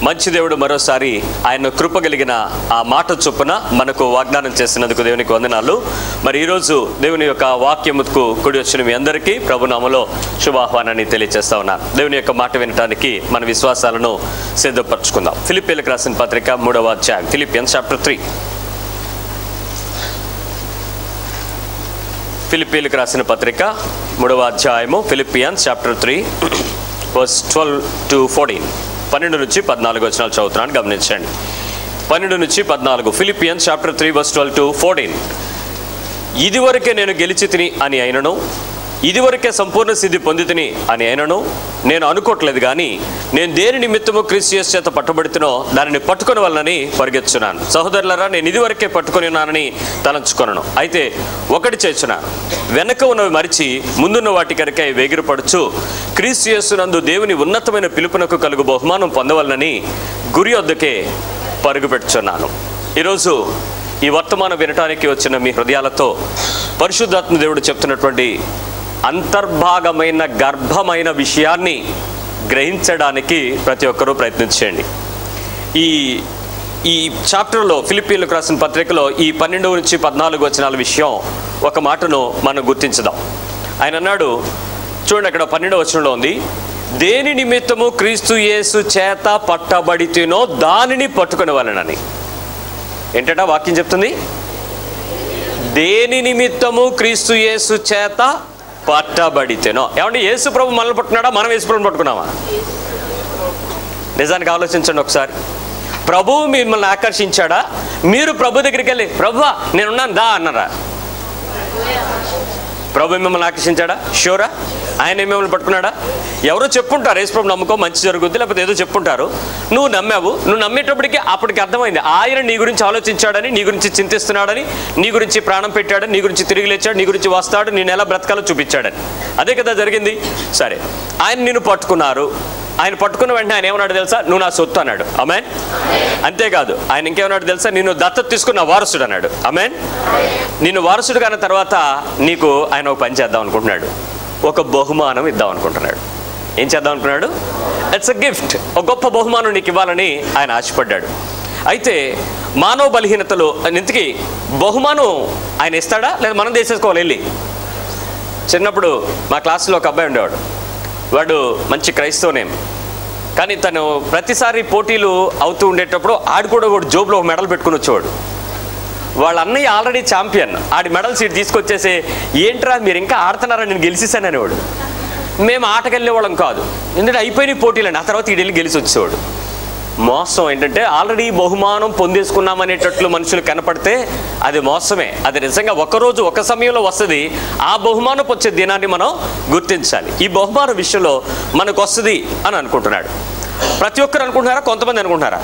మంచి దేవుడు మరోసారి ఆయన కృప కలిగిన ఆ మాట చొప్పున మనకు వాగ్దానం చేసినందుకు దేవునికి వందనాలు మరి ఈరోజు దేవుని యొక్క వాక్యముకు కూడి వచ్చిన మీ అందరికీ ప్రభునామలో శుభాహ్వానాన్ని తెలియజేస్తా ఉన్నాను దేవుని యొక్క మాట వినటానికి మన విశ్వాసాలను సిద్ధపరచుకుందాం ఫిలిపియలకు రాసిన పత్రిక మూడవ అధ్యాయం ఫిలిపియన్స్ చాప్టర్ త్రీ ఫిలిపియలకు రాసిన పత్రిక మూడవ అధ్యాయము Philippians chapter three verse twelve to fourteen పన్నెండు నుంచి పద్నాలుగు వచనాలు చదువుతున్నాను గమనించండి పన్నెండు నుంచి పద్నాలుగు Philippians chapter three verse twelve to fourteen ఇదివరకే నేను గెలిచి తిని అని అయినను ఇదివరకే సంపూర్ణ సిద్ధి పొంది తిని అని అయినను నేను అనుకోవట్లేదు కానీ నేను దేని నిమిత్తము క్రిస్టియస్ చేత పట్టుబడుతునో దానిని పట్టుకుని వలనని పరిగెత్తున్నాను సహోదరులరా నేను ఇదివరకే పట్టుకొని ఉన్నానని తలంచుకొనను అయితే ఒకటి చేసిన వెనక ఉన్నవి మరిచి ముందున్న వాటి కరికై వేగిరపడుచు క్రీస్తు నందు దేవుని ఉన్నతమైన పిలుపునకు కలుగు బహుమానం పొందవలనని గురి వద్దకే పరుగు పెట్టుచున్నాను ఈరోజు ఈ వర్తమానం వినటానికి వచ్చిన మీ హృదయాలతో పరిశుద్ధాత్మ దేవుడు చెప్తున్నటువంటి అంతర్భాగమైన గర్భమైన విషయాన్ని గ్రహించడానికి ప్రతి ఒక్కరూ ప్రయత్నించండి ఈ ఈ చాప్టర్లో ఫిలిపీన్లకు రాసిన పత్రికలో ఈ పన్నెండు నుంచి పద్నాలుగు వచనాల విషయం ఒక మాటను మనం గుర్తించుదాం ఆయన అన్నాడు చూడండి అక్కడ పన్నెండవ వచనంలో ఉంది దేని నిమిత్తము క్రీస్తు యేసు చేత పట్టబడితేనో దానిని పట్టుకుని వాళ్ళనని ఏంటంటే వాక్యం చెప్తుంది దేని నిమిత్తము క్రీస్తు యేసు చేత పట్టబడితేనో ఏమంటే యేసు ప్రభు మనల్ని పట్టుకున్నాడా మనం యేసు ప్రభుని పట్టుకున్నామా నిజానికి ఆలోచించండి ఒకసారి ప్రభువు మిమ్మల్ని ఆకర్షించాడా మీరు ప్రభు దగ్గరికి వెళ్ళి ప్రభువా నేనున్నాను దా అన్నారా ప్రభు మిమ్మల్ని ఆకర్షించాడా షూరా ఆయన మిమ్మల్ని పట్టుకున్నాడా ఎవరో చెప్పుంటారు యేసు ప్రభు నమ్ముకో మంచి జరుగుద్ది లేకపోతే ఏదో చెప్పుంటారు నువ్వు నమ్మావు నువ్వు నమ్మేటప్పటికి అప్పటికి అర్థమైంది ఆయన నీ గురించి ఆలోచించాడని నీ గురించి చింతిస్తున్నాడని నీ గురించి ప్రాణం పెట్టాడని నీ గురించి తిరిగి లేచాడు నీ గురించి వస్తాడు నేను ఎలా బ్రతకాలో చూపించాడని అదే కదా జరిగింది సరే ఆయన నిన్ను పట్టుకున్నారు ఆయన పట్టుకున్న వెంటనే ఆయన ఏమన్నాడు తెలుసా నువ్వు నా సొత్తు అన్నాడు అమెన్ అంతేకాదు ఆయన ఇంకేమన్నాడు తెలుసా నిన్ను దత్తత తీసుకున్న వారసుడు అన్నాడు అమెన్ నిన్ను వారసుడు కాని తర్వాత నీకు ఆయన ఒక పని చేద్దాం అనుకుంటున్నాడు ఒక బహుమానం ఇద్దాం అనుకుంటున్నాడు ఏం చేద్దాం అనుకున్నాడు ఇట్స్ అ గిఫ్ట్ ఒక గొప్ప బహుమానం నీకు ఇవ్వాలని ఆయన ఆశపడ్డాడు అయితే మానవ బలహీనతలు ఇంతకీ బహుమానం ఆయన ఇస్తాడా లేదా మనం తీసేసుకోవాలి వెళ్ళి చిన్నప్పుడు మా క్లాసులో ఒక అబ్బాయి ఉండేవాడు వాడు మంచి క్రైస్తవనేం కానీ తను ప్రతిసారి పోటీలు అవుతూ ఉండేటప్పుడు ఆడు కూడా ఒక జోబులో ఒక మెడల్ పెట్టుకుని వచ్చేవాడు వాళ్ళ అన్నయ్య ఆల్రెడీ ఛాంపియన్ ఆడి మెడల్ సీట్ తీసుకొచ్చేసి ఏంట్రా మీరు ఇంకా ఆడుతున్నారా నేను గెలిచేసాను అనేవాడు మేము ఆటకెళ్ళే వాళ్ళం కాదు ఎందుకంటే అయిపోయినాయి పోటీలని ఆ తర్వాత ఈడెళ్ళి గెలిచి వచ్చేవాడు మోసం ఏంటంటే ఆల్రెడీ బహుమానం పొందేసుకున్నామనేటట్లు మనుషులు కనపడితే అది మోసమే అది నిజంగా ఒకరోజు ఒక సమయంలో వస్తుంది ఆ బహుమానం వచ్చే దినాన్ని మనం గుర్తించాలి ఈ బహుమానం విషయంలో మనకు వస్తుంది అని అనుకుంటున్నాడు ప్రతి ఒక్కరు అనుకుంటున్నారా కొంతమంది అనుకుంటున్నారా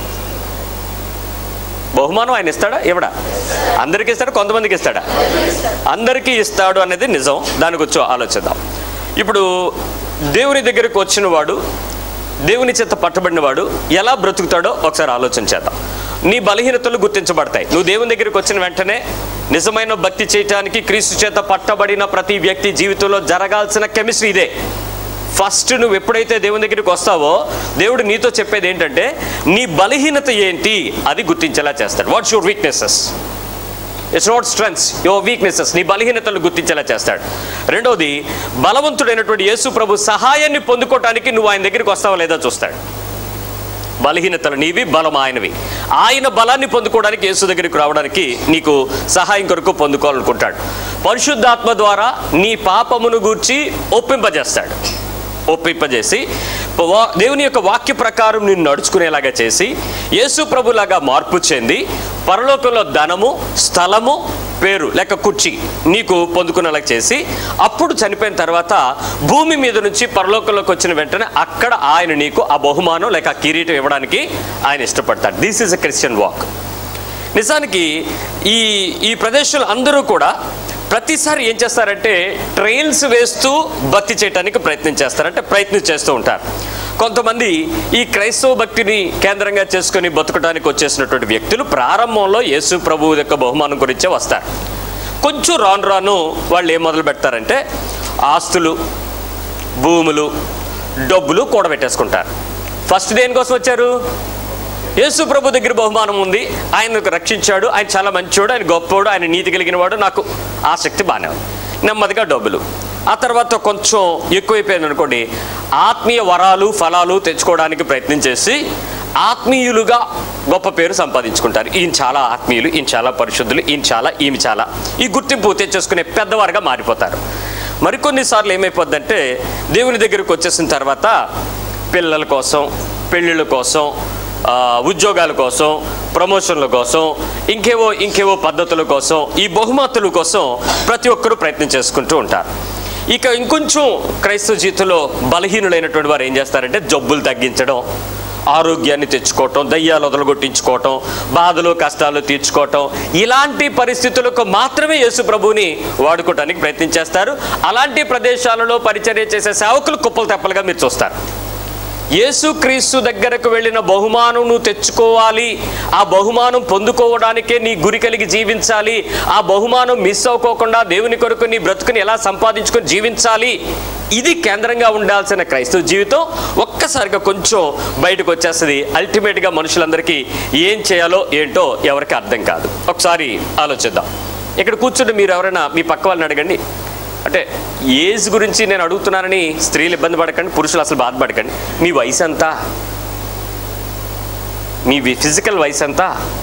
బహుమానం ఆయన ఇస్తాడా ఇవ్వడా అందరికీ ఇస్తాడా కొంతమందికి ఇస్తాడా అందరికీ ఇస్తాడు అనేది నిజం దాని గురించి ఆలోచిద్దాం ఇప్పుడు దేవుని దగ్గరికి వచ్చిన వాడు దేవుని చేత పట్టబడినవాడు ఎలా బ్రతుకుతాడో ఒకసారి ఆలోచన చేద్దాం నీ బలహీనతలు గుర్తించబడతాయి నువ్వు దేవుని దగ్గరికి వచ్చిన వెంటనే నిజమైన భక్తి చేయటానికి క్రీస్తు చేత పట్టబడిన ప్రతి వ్యక్తి జీవితంలో జరగాల్సిన కెమిస్ట్రీ ఇదే ఫస్ట్ నువ్వు ఎప్పుడైతే దేవుని దగ్గరికి వస్తావో దేవుడు నీతో చెప్పేది ఏంటంటే నీ బలహీనత ఏంటి అది గుర్తించేలా చేస్తాడు what's your weaknesses it's not strengths your weaknesses నీ బలహీనతలు గుర్తించేలా చేస్తాడు రెండవది బలవంతుడైనటువంటి యేసు ప్రభు సహాయాన్ని పొందుకోవటానికి నువ్వు ఆయన దగ్గరికి వస్తావా లేదా చూస్తాడు బలహీనతలు నీవి బలం ఆయనవి ఆయన బలాన్ని పొందుకోవడానికి యేసు దగ్గరికి రావడానికి నీకు సహాయం కొరకు పొందుకోవాలనుకుంటాడు పరిశుద్ధాత్మ ద్వారా నీ పాపమును గూర్చి ఒప్పింపజేస్తాడు ఒప్పింపజేసి వా- దేవుని యొక్క వాక్య ప్రకారం నిన్ను నడుచుకునేలాగా చేసి యేసు ప్రభులాగా మార్పు చెంది పరలోకంలో ధనము స్థలము పేరు లేక కుర్చీ నీకు పొందుకునేలా చేసి అప్పుడు చనిపోయిన తర్వాత భూమి మీద నుంచి పరలోకంలోకి వచ్చిన వెంటనే అక్కడ ఆయన నీకు ఆ బహుమానం లేక ఆ కిరీటం ఇవ్వడానికి ఆయన ఇష్టపడతాడు this is a Christian walk నిజానికి ఈ ఈ ప్రదేశంలో అందరూ కూడా ప్రతిసారి ఏం చేస్తారంటే ట్రైల్స్ వేస్తూ భక్తి చేయడానికి ప్రయత్నం చేస్తారు అంటే ప్రయత్నం చేస్తూ ఉంటారు కొంతమంది ఈ క్రైస్తవ భక్తిని కేంద్రంగా చేసుకొని బతకడానికి వచ్చేసినటువంటి వ్యక్తులు ప్రారంభంలో యేసు ప్రభువు యొక్క బహుమానం గురించే వస్తారు కొంచెం రాను రాను వాళ్ళు ఏం మొదలు పెడతారంటే ఆస్తులు భూములు డబ్బులు కూడబెట్టేసుకుంటారు ఫస్ట్ దేనికోసం వచ్చారు యేసు ప్రభు దగ్గర బహుమానం ఉంది ఆయనకు రక్షించాడు ఆయన చాలా మంచివాడు ఆయన గొప్పవాడు ఆయన నీతి కలిగిన వాడు నాకు ఆసక్తి బాగానే ఉంది నెమ్మదిగా డబ్బులు ఆ తర్వాత కొంచెం ఎక్కువైపోయింది అనుకోండి ఆత్మీయ వరాలు ఫలాలు తెచ్చుకోవడానికి ప్రయత్నం చేసి ఆత్మీయులుగా గొప్ప పేరు సంపాదించుకుంటారు ఈయన చాలా ఆత్మీయులు ఈయన చాలా పరిశుద్ధులు ఈయన చాలా ఈమె చాలా ఈ గుర్తింపు తెచ్చేసుకునే పెద్దవారుగా మారిపోతారు మరికొన్నిసార్లు ఏమైపోద్దంటే దేవుని దగ్గరికి వచ్చేసిన తర్వాత పిల్లల కోసం పెళ్ళిళ్ళ కోసం ఆ, ఉద్యోగాల కోసం ప్రమోషన్ల కోసం ఇంకేవో ఇంకేవో పద్ధతుల కోసం ఈ బహుమతుల కోసం ప్రతి ఒక్కరూ ప్రయత్నం చేసుకుంటూ ఉంటారు ఇక ఇంకొంచెం క్రైస్తవ జీవితంలో బలహీనులైనటువంటి వారు ఏం చేస్తారంటే జబ్బులు తగ్గించడం ఆరోగ్యాన్ని తెచ్చుకోవటం దయ్యాలు వదలగొట్టించుకోవటం బాధలు కష్టాలు తీర్చుకోవటం ఇలాంటి పరిస్థితులకు మాత్రమే యేసు ప్రభువుని వాడుకోవడానికి ప్రయత్నం చేస్తారు అలాంటి ప్రదేశాలలో పరిచర్య చేసే సేవకులు కుప్పలు తెప్పలుగా మీరు చూస్తారు యేసుక్రీస్తు దగ్గరకు వెళ్ళిన బహుమానం నువ్వు తెచ్చుకోవాలి ఆ బహుమానం పొందుకోవడానికే నీ గురి కలిగి జీవించాలి ఆ బహుమానం మిస్ అవ్వకోకుండా దేవుని కొరకు నీ బ్రతుకుని ఎలా సంపాదించుకొని జీవించాలి ఇది కేంద్రంగా ఉండాల్సిన క్రైస్తవ జీవితం ఒక్కసారిగా కొంచెం బయటకు వచ్చేస్తుంది అల్టిమేట్గా మనుషులందరికీ ఏం చేయాలో ఏంటో ఎవరికి అర్థం కాదు ఒకసారి ఆలోచిద్దాం ఇక్కడ కూర్చుని మీరు ఎవరైనా మీ పక్క వాళ్ళని అడగండి అంటే ఏజ్ గురించి నేను అడుగుతున్నానని స్త్రీలు ఇబ్బంది పడకండి పురుషులు అసలు బాధపడకండి మీ వయసు ఎంత మీ ఫిజికల్ వయసు ఎంత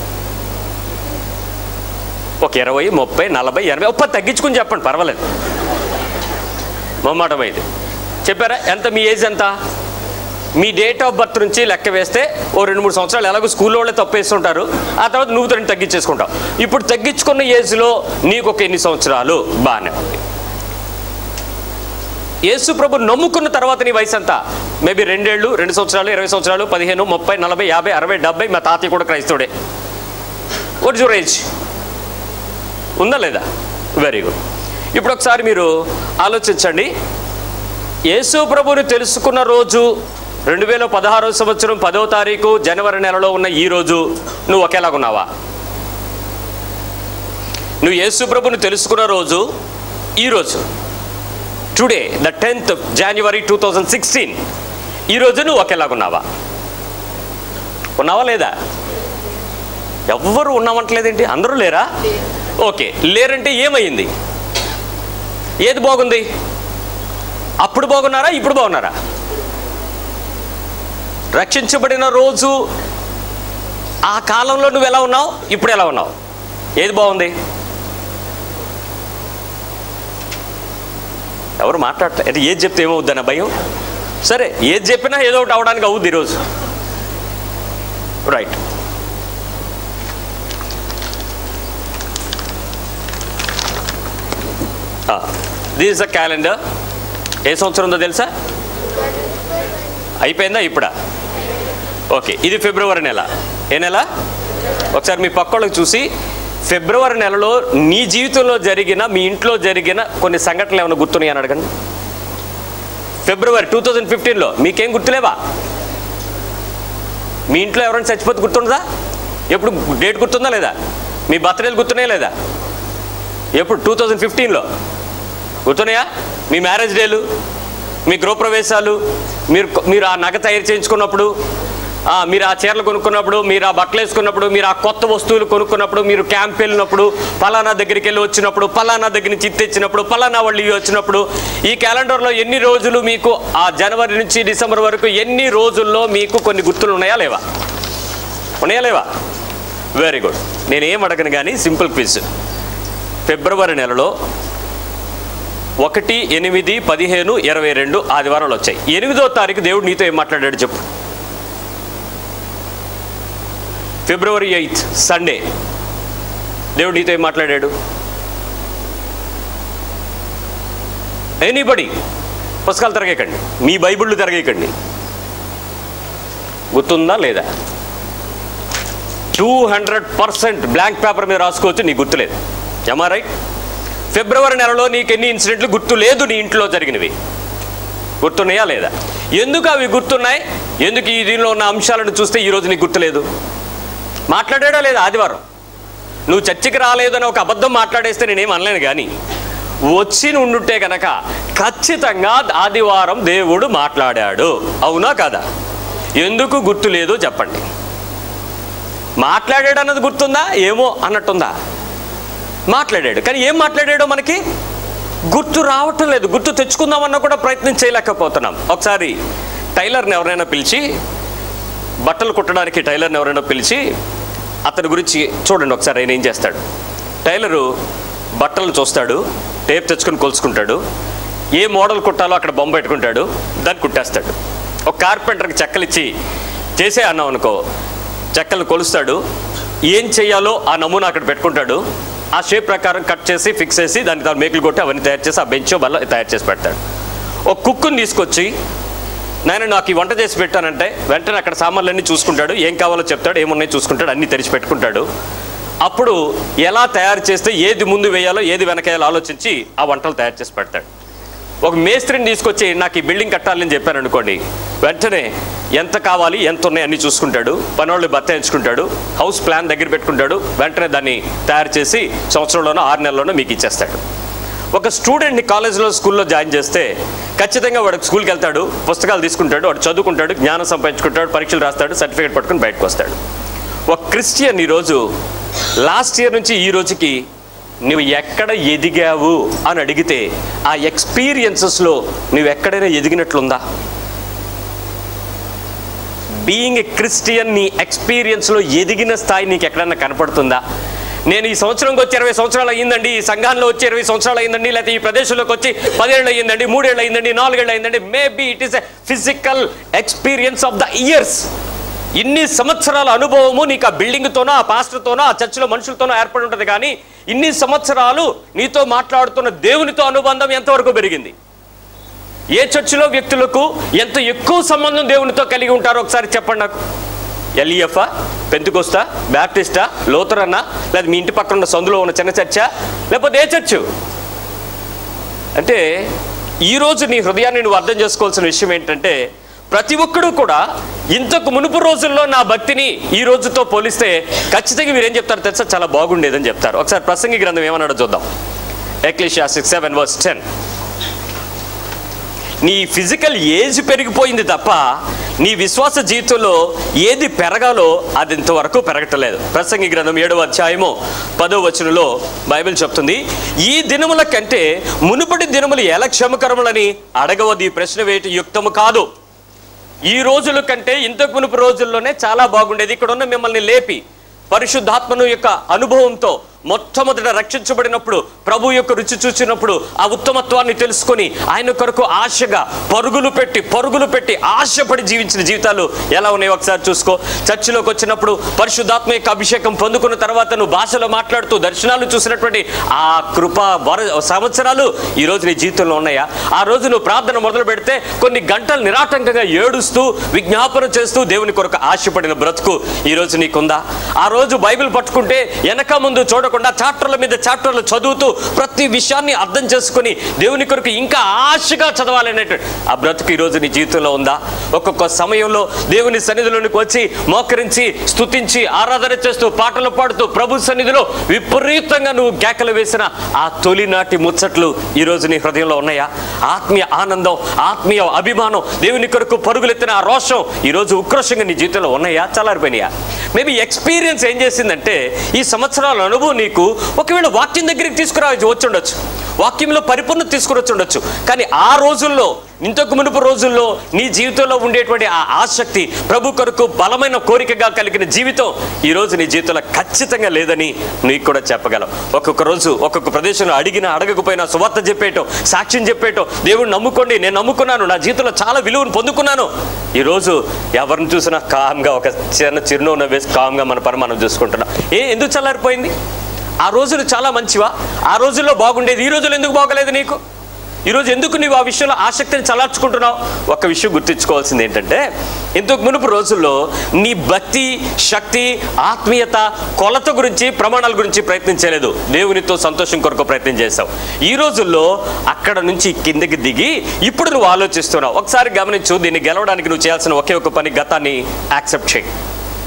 ఒక ఇరవై ముప్పై నలభై ఎనభై ఒప్ప తగ్గించుకుని చెప్పండి పర్వాలేదు మొమ్మాటం ఇది చెప్పారా ఎంత మీ ఏజ్ ఎంత మీ డేట్ ఆఫ్ బర్త్ నుంచి లెక్క వేస్తే ఓ రెండు మూడు సంవత్సరాలు ఎలాగో స్కూల్లో వాళ్ళే తప్పేస్తుంటారు ఆ తర్వాత నువ్వు రెండు తగ్గించేసుకుంటావు ఇప్పుడు తగ్గించుకున్న ఏజ్లో నీకు ఒక ఎన్ని సంవత్సరాలు బాగానే ఉంది యేసు ప్రభు నమ్ముకున్న తర్వాత నీ వయసు ఎంత మేబీ రెండేళ్ళు రెండు సంవత్సరాలు ఇరవై సంవత్సరాలు పదిహేను ముప్పై నలభై యాభై అరవై డెబ్బై మా తాతయ్య కూడా క్రైస్తవుడే వాట్ యువర్ ఏజ్ ఉందా లేదా వెరీ గుడ్ ఇప్పుడు ఒకసారి మీరు ఆలోచించండి యేసు ప్రభుని తెలుసుకున్న రోజు రెండు వేల పదహారో సంవత్సరం పదో తారీఖు జనవరి నెలలో ఉన్న ఈ రోజు నువ్వు ఒకేలాగున్నావా నువ్వు యేసు ప్రభుని తెలుసుకున్న రోజు ఈ రోజు today the tenth January two thousand sixteen ఈరోజు నువ్వు ఒకేలాగున్నావా ఉన్నావా లేదా ఎవ్వరు ఉన్నామంటలేదేంటి అందరూ లేరా ఓకే లేరంటే ఏమైంది ఏది బాగుంది అప్పుడు బాగున్నారా ఇప్పుడు బాగున్నారా రక్షించబడిన రోజు ఆ కాలంలో నువ్వు ఎలా ఉన్నావు ఇప్పుడు ఎలా ఉన్నావు ఏది బాగుంది ఎవరు మాట్లాడలే అంటే ఏది చెప్తే ఏమవుద్దన్న భయం సరే ఏది చెప్పినా ఏదో ఒకటి అవడానికి అవుద్ది ఈరోజు రైట్ దిస్ అ క్యాలెండర్ ఏ సంవత్సరం ఉందో తెలుసా అయిపోయిందా ఇప్పుడా ఓకే ఇది ఫిబ్రవరి నెల ఏ నెల ఒకసారి మీ పక్కోళ్ళకి చూసి ఫిబ్రవరి నెలలో నీ జీవితంలో జరిగిన మీ ఇంట్లో జరిగిన కొన్ని సంఘటనలు ఏమైనా గుర్తున్నాయి అని అడగండి ఫిబ్రవరి టూ థౌజండ్ ఫిఫ్టీన్లో మీకేం గుర్తులేవా మీ ఇంట్లో ఎవరైనా చచ్చిపోతే గుర్తుండదా ఎప్పుడు డేట్ గుర్తుందా లేదా మీ బర్త్డేలు గుర్తున్నాయా లేదా ఎప్పుడు టూ థౌజండ్ ఫిఫ్టీన్లో గుర్తున్నాయా మీ మ్యారేజ్ డేలు మీ గృహప్రవేశాలు మీరు మీరు ఆ నగ తయారు చేయించుకున్నప్పుడు ఆ, మీరు ఆ చీరలు కొనుక్కున్నప్పుడు మీరు ఆ బట్టలు వేసుకున్నప్పుడు మీరు ఆ కొత్త వస్తువులు కొనుక్కున్నప్పుడు మీరు క్యాంప్ వెళ్ళినప్పుడు పలానా దగ్గరికి వెళ్ళి వచ్చినప్పుడు పలానా దగ్గర నుంచి ఇది తెచ్చినప్పుడు పలానా వాళ్ళు ఇవి వచ్చినప్పుడు ఈ క్యాలెండర్లో ఎన్ని రోజులు మీకు ఆ జనవరి నుంచి డిసెంబర్ వరకు ఎన్ని రోజుల్లో మీకు కొన్ని గుర్తులు ఉన్నాయా లేవా ఉన్నాయా లేవా వెరీ గుడ్ నేను ఏం అడగను కానీ సింపుల్ క్విజ్ ఫిబ్రవరి నెలలో ఒకటి ఎనిమిది పదిహేను ఇరవై రెండు ఆదివారాలు వచ్చాయి ఎనిమిదో తారీఖు దేవుడు నీతో ఏం మాట్లాడాడు చెప్పు ఫిబ్రవరి ఎయిత్ సండే దేవుడు నీతో ఏం మాట్లాడాడు ఎనీబడి పుస్తకాలు తిరగేయకండి మీ బైబిళ్ళు తిరగేయకండి గుర్తుందా లేదా two hundred percent blank paper మీద రాసుకోవచ్చు నీకు గుర్తులేదు ఎమా రైట్ ఫిబ్రవరి నెలలో నీకు ఎన్ని ఇన్సిడెంట్లు గుర్తు లేదు నీ ఇంట్లో జరిగినవి గుర్తున్నాయా లేదా ఎందుకు అవి గుర్తున్నాయి ఎందుకు ఈ దీనిలో ఉన్న అంశాలను చూస్తే ఈరోజు నీకు గుర్తులేదు మాట్లాడాడా లేదా ఆదివారం నువ్వు చర్చికి రాలేదని ఒక అబద్ధం మాట్లాడేస్తే నేనేం అనలేను కానీ వచ్చి ఉండుంటే కనుక ఖచ్చితంగా ఆదివారం దేవుడు మాట్లాడాడు అవునా కదా ఎందుకు గుర్తు లేదో చెప్పండి మాట్లాడాడు అన్నది గుర్తుందా ఏమో అన్నట్టుందా మాట్లాడాడు కానీ ఏం మాట్లాడాడో మనకి గుర్తు రావటం లేదు గుర్తు తెచ్చుకుందామన్నా కూడా ప్రయత్నం చేయలేకపోతున్నాం ఒకసారి టైలర్ని ఎవరైనా పిలిచి బట్టలు కుట్టడానికి టైలర్ని ఎవరైనా పిలిచి అతని గురించి చూడండి ఒకసారి ఆయన ఏం చేస్తాడు టైలరు బట్టలు చూస్తాడు టేప్ తెచ్చుకొని కొలుచుకుంటాడు ఏ మోడల్ కుట్టాలో అక్కడ బొమ్మ పెట్టుకుంటాడు దాన్ని కుట్టేస్తాడు ఒక కార్పెంటర్కి చెక్కలు ఇచ్చి చేసే అన్నాం అనుకో చెక్కలు కొలుస్తాడు ఏం చేయాలో ఆ నమూనా అక్కడ పెట్టుకుంటాడు ఆ షేప్ ప్రకారం కట్ చేసి ఫిక్స్ చేసి దానికి దాని మేకులు కొట్టి అవన్నీ తయారు చేసి ఆ బెంచ్ బల్ల తయారు చేసి పెడతాడు ఒక కుక్కుని తీసుకొచ్చి నాయన నాకు ఈ వంట చేసి పెట్టానంటే వెంటనే అక్కడ సామాన్లన్నీ చూసుకుంటాడు ఏం కావాలో చెప్తాడు ఏమున్నాయి చూసుకుంటాడు అన్నీ తెరిచి పెట్టుకుంటాడు అప్పుడు ఎలా తయారు చేస్తే ఏది ముందు వేయాలో ఏది వెనకేయాలో ఆలోచించి ఆ వంటలు తయారు చేసి పెడతాడు ఒక మేస్త్రిని తీసుకొచ్చి నాకు ఈ బిల్డింగ్ కట్టాలని చెప్పాను అనుకోండి వెంటనే ఎంత కావాలి ఎంత ఉన్నాయి అన్ని చూసుకుంటాడు పనోళ్ళు బత్తాయించుకుంటాడు హౌస్ ప్లాన్ దగ్గర పెట్టుకుంటాడు వెంటనే దాన్ని తయారు చేసి సంవత్సరంలోనో ఆరు నెలల్లోనో మీకు ఇచ్చేస్తాడు ఒక స్టూడెంట్ని కాలేజ్లో స్కూల్లో జాయిన్ చేస్తే ఖచ్చితంగా వాడు స్కూల్కి వెళ్తాడు పుస్తకాలు తీసుకుంటాడు వాడు చదువుకుంటాడు జ్ఞానం సంపాదించుకుంటాడు పరీక్షలు రాస్తాడు సర్టిఫికేట్ పట్టుకుని బయటకు వస్తాడు ఒక క్రిస్టియన్ ఈరోజు లాస్ట్ ఇయర్ నుంచి ఈ రోజుకి నువ్వు ఎక్కడ ఎదిగావు అని అడిగితే ఆ ఎక్స్పీరియన్సెస్లో నువ్వు ఎక్కడైనా ఎదిగినట్లుందా బీయింగ్ ఎ క్రిస్టియన్ నీ ఎక్స్పీరియన్స్లో ఎదిగిన స్థాయి నీకు ఎక్కడైనా కనపడుతుందా నేను ఈ సంవత్సరంకి వచ్చి ఇరవై సంవత్సరాలు అయ్యిందండి ఈ సంఘాల్లో వచ్చి ఇరవై సంవత్సరాలు అయ్యిందండి లేకపోతే ఈ ప్రదేశంలోకి వచ్చి పదేళ్ళు అయ్యిందండి మూడేళ్ళు అయ్యిందండి నాలుగేళ్ళు అయ్యిందండి maybe it is a physical experience of the years ఇన్ని సంవత్సరాల అనుభవము నీకు ఆ బిల్డింగ్తోనో ఆ పాస్టర్తోనో ఆ చర్చిలో మనుషులతోనో ఏర్పడి ఉంటుంది కానీ ఇన్ని సంవత్సరాలు నీతో మాట్లాడుతున్న దేవునితో అనుబంధం ఎంతవరకు పెరిగింది ఏ చర్చిలో వ్యక్తులకు ఎంత ఎక్కువ సంబంధం దేవునితో కలిగి ఉంటారో ఒకసారి చెప్పండి నాకు ఎల్ఈఎఫ్ఆ పెంతుకొస్తా బ్యాప్టిస్టా లోతరన్నా లేదా మీ ఇంటి పక్కన ఉన్న సందులో ఉన్న చిన్న చర్చా లేకపోతే ఏ చర్చు అంటే ఈరోజు నీ హృదయాన్ని నువ్వు అర్థం చేసుకోవాల్సిన విషయం ఏంటంటే ప్రతి ఒక్కడు కూడా ఇంతకు మునుపు రోజుల్లో నా భక్తిని ఈ రోజుతో పోలిస్తే ఖచ్చితంగా మీరు ఏం చెప్తారు తెలుసా చాలా బాగుండేదని చెప్తారు ఒకసారి ప్రసంగి గ్రంథం ఏమన్నాడో చూద్దాం Ecclesiastes six seven verse ten నీ ఫిజికల్ ఏజ్ పెరిగిపోయింది తప్ప నీ విశ్వాస జీవితంలో ఏది పెరగాలో అది ఇంతవరకు పెరగటలేదు ప్రసంగి గ్రంథం ఏడవ అధ్యాయము పదో వచనంలో బైబిల్ చెప్తుంది ఈ దినముల కంటే మునుపటి దినములు ఎలా క్షమకరములని అడగవది ఈ ప్రశ్న వేయటం యుక్తము కాదు ఈ రోజుల కంటే ఇంతకు మునుపు రోజుల్లోనే చాలా బాగుండేది ఇక్కడ ఉన్న మిమ్మల్ని లేపి పరిశుద్ధాత్మను యొక్క అనుభవంతో మొట్టమొదట రక్షించబడినప్పుడు ప్రభు యొక్క రుచి చూసినప్పుడు ఆ ఉత్తమత్వాన్ని తెలుసుకొని ఆయన కొరకు ఆశగా పరుగులు పెట్టి పరుగులు పెట్టి ఆశపడి జీవించిన జీవితాలు ఎలా ఉన్నాయో ఒకసారి చూసుకో చర్చిలోకి వచ్చినప్పుడు పరిశుద్ధాత్మ యొక్క అభిషేకం పొందుకున్న తర్వాత నువ్వు భాషలో మాట్లాడుతూ దర్శనాలు చూసినటువంటి ఆ కృప వర సంవత్సరాలు ఈ రోజు నీ జీవితంలో ఉన్నాయా ఆ రోజు నువ్వు ప్రార్థన మొదలు పెడితే కొన్ని గంటలు నిరాటంకంగా ఏడుస్తూ విజ్ఞాపన చేస్తూ దేవుని కొరకు ఆశపడిన బ్రతుకు ఈ రోజు నీకుందా ఆ రోజు బైబిల్ పట్టుకుంటే వెనక ముందు చూడకుండా చాప్టర్ల మీద చాప్టర్లు చదువుతూ ప్రతి విషయాన్ని అర్థం చేసుకుని దేవుని కొరకు ఇంకా ఆశగా చదవాలనేటువంటి ఆ బ్రతుకు ఈ రోజు నీ జీవితంలో ఉందా ఒక్కొక్క సమయంలో దేవుని సన్నిధిలోనికి వచ్చి మోకరించి స్తుతించి ఆరాధన చేస్తూ పాటలు పాడుతూ ప్రభు సన్నిధిలో విపరీతంగా నువ్వు కేకలు వేసిన ఆ తొలినాటి ముచ్చట్లు ఈ రోజు నీ హృదయంలో ఉన్నాయా ఆత్మీయ ఆనందం ఆత్మీయ అభిమానం దేవుని కొరకు పరుగులెత్తిన ఆ రోషం ఈ రోజు ఉక్రోషంగా నీ జీవితంలో ఉన్నాయా చల్లారిపోయినాయా మేబీ ఎక్స్పీరియన్స్ ఏం చేసిందంటే ఈ సంవత్సరాల అనుభవం నీకు ఒకవేళ వాక్యం దగ్గరికి తీసుకురా వచ్చి ఉండొచ్చు వాక్యంలో పరిపూర్ణత తీసుకురొచ్చి ఉండొచ్చు కానీ ఆ రోజుల్లో ఇంతకు మునుపు రోజుల్లో నీ జీవితంలో ఉండేటువంటి ఆ ఆసక్తి ప్రభు కొరకు బలమైన కోరికగా కలిగిన జీవితం ఈ రోజు నీ జీవితంలో ఖచ్చితంగా లేదని నీకు కూడా చెప్పగలం ఒక్కొక్క రోజు ఒక్కొక్క ప్రదేశంలో అడిగినా అడగకపోయినా సువార్త చెప్పేయటం సాక్ష్యం చెప్పేయటం దేవుడు నమ్ముకోండి నేను నమ్ముకున్నాను నా జీవితంలో చాలా విలువను పొందుకున్నాను ఈరోజు ఎవరిని చూసినా కామ్గా ఒక చిన్న చిరునవ్వు వేసి కామ్గా మన పని మనం చూసుకుంటున్నాం ఏ ఎందుకు చల్లారిపోయింది ఆ రోజులు చాలా మంచివా ఆ రోజుల్లో బాగుండేది ఈ రోజులు ఎందుకు బాగలేదు నీకు ఈరోజు ఎందుకు నీవు ఆ విషయంలో ఆసక్తిని చలార్చుకుంటున్నావు ఒక విషయం గుర్తుంచుకోవాల్సింది ఏంటంటే ఇంతకు మునుపు రోజుల్లో నీ భక్తి శక్తి ఆత్మీయత కొలత గురించి ప్రమాణాల గురించి ప్రయత్నం చేయలేదు దేవునితో సంతోషం కొరకు ప్రయత్నం చేస్తావు ఈ రోజుల్లో అక్కడ నుంచి కిందకి దిగి ఇప్పుడు నువ్వు ఆలోచిస్తున్నావు ఒకసారి గమనించు దీన్ని గెలవడానికి నువ్వు చేయాల్సిన ఒకే ఒక పని గతాన్ని యాక్సెప్ట్ చేయి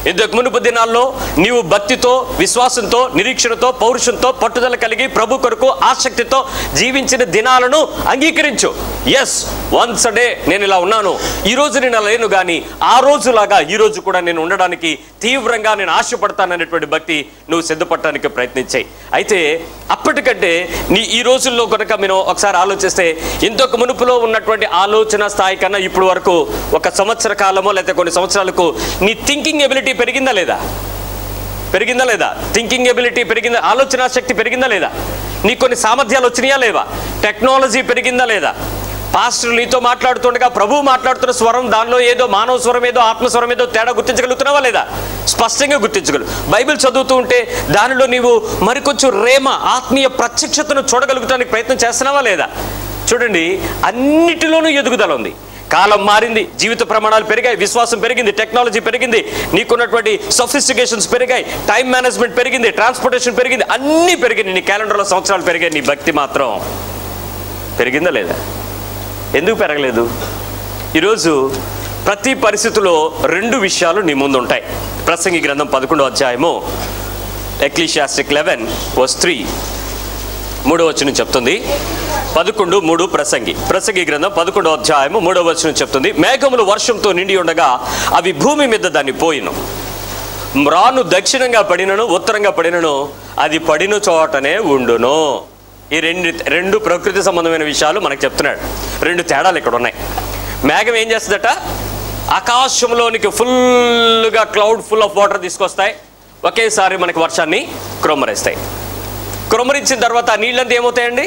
ఇంతకు మునుపు దినాల్లో నీవు భక్తితో విశ్వాసంతో నిరీక్షణతో పౌరుషంతో పట్టుదల కలిగి ప్రభు కొరకు ఆసక్తితో జీవించిన దినాలను అంగీకరించు ఎస్ వన్స్ డే నేను ఇలా ఉన్నాను ఈ రోజు నేను అలా లేను కానీ ఆ రోజులాగా ఈ రోజు కూడా నేను ఉండడానికి తీవ్రంగా నేను ఆశపడతాననేటువంటి భక్తి నువ్వు సిద్ధపడటానికి ప్రయత్నించాయి అయితే అప్పటికంటే నీ ఈ రోజుల్లో కనుక మేము ఒకసారి ఆలోచిస్తే ఇంతకు మునుపులో ఉన్నటువంటి ఆలోచన స్థాయి కన్నా ఇప్పుడు వరకు ఒక సంవత్సర కాలమో లేకపోతే కొన్ని సంవత్సరాలకు నీ థింకింగ్ ఎబిలిటీ పెరిగిందా లేదా పెరిగిందా లేదా థింకింగ్ ఎబిలిటీ పెరిగిందా ఆలోచన శక్తి పెరిగిందా లేదా నీకు కొన్ని సామర్థ్యాలు వచ్చినాయా లేవా టెక్నాలజీ పెరిగిందా లేదా పాస్టర్ నీతో మాట్లాడుతుండగా ప్రభువు మాట్లాడుతున్న స్వరం దానిలో ఏదో మానవ స్వరం ఏదో ఆత్మస్వరం ఏదో తేడా గుర్తించగలుగుతున్నావా లేదా స్పష్టంగా గుర్తించగలరు బైబిల్ చదువుతూ ఉంటే దానిలో నీవు మరికొంచెం రేమ ఆత్మీయ ప్రత్యక్షతను చూడగలుగుతానికి ప్రయత్నం చేస్తున్నావా లేదా చూడండి అన్నిటిలోనూ ఎదుగుదల ఉంది కాలం మారింది జీవిత ప్రమాణాలు పెరిగాయి విశ్వాసం పెరిగింది టెక్నాలజీ పెరిగింది నీకున్నటువంటి సొఫిస్టికేషన్స్ పెరిగాయి టైం మేనేజ్మెంట్ పెరిగింది ట్రాన్స్పోర్టేషన్ పెరిగింది అన్నీ పెరిగింది నీ క్యాలెండర్లో సంవత్సరాలు పెరిగాయి నీ భక్తి మాత్రం పెరిగిందా లేదా ఎందుకు పెరగలేదు ఈరోజు ప్రతి పరిస్థితిలో రెండు విషయాలు నీ ముందు ఉంటాయి ప్రసంగి గ్రంథం పదకొండో అధ్యాయము ఎక్లీషియాస్టిక్ లెవెన్ వస్ త్రీ మూడో వచనం చెప్తుంది పదకొండు మూడు ప్రసంగి ప్రసంగి గ్రంథం పదకొండో అధ్యాయము మూడో వచనం చెప్తుంది మేఘములు వర్షంతో నిండి ఉండగా అవి భూమి మీద దాన్ని పోయిను రాను దక్షిణంగా పడినను ఉత్తరంగా పడినను అది పడిన చోటనే ఉండును ఈ రెండు రెండు ప్రకృతి సంబంధమైన విషయాలు మనకు చెప్తున్నాడు రెండు తేడాలు ఇక్కడ ఉన్నాయి మేఘం ఏం చేస్తుందట ఆకాశంలోనికి ఫుల్గా క్లౌడ్ ఫుల్ ఆఫ్ వాటర్ తీసుకొస్తాయి ఒకేసారి మనకి వర్షాన్ని క్రొమ్మరిస్తాయి క్రొమ్మరించిన తర్వాత ఆ నీళ్ళంతా ఏమవుతాయండి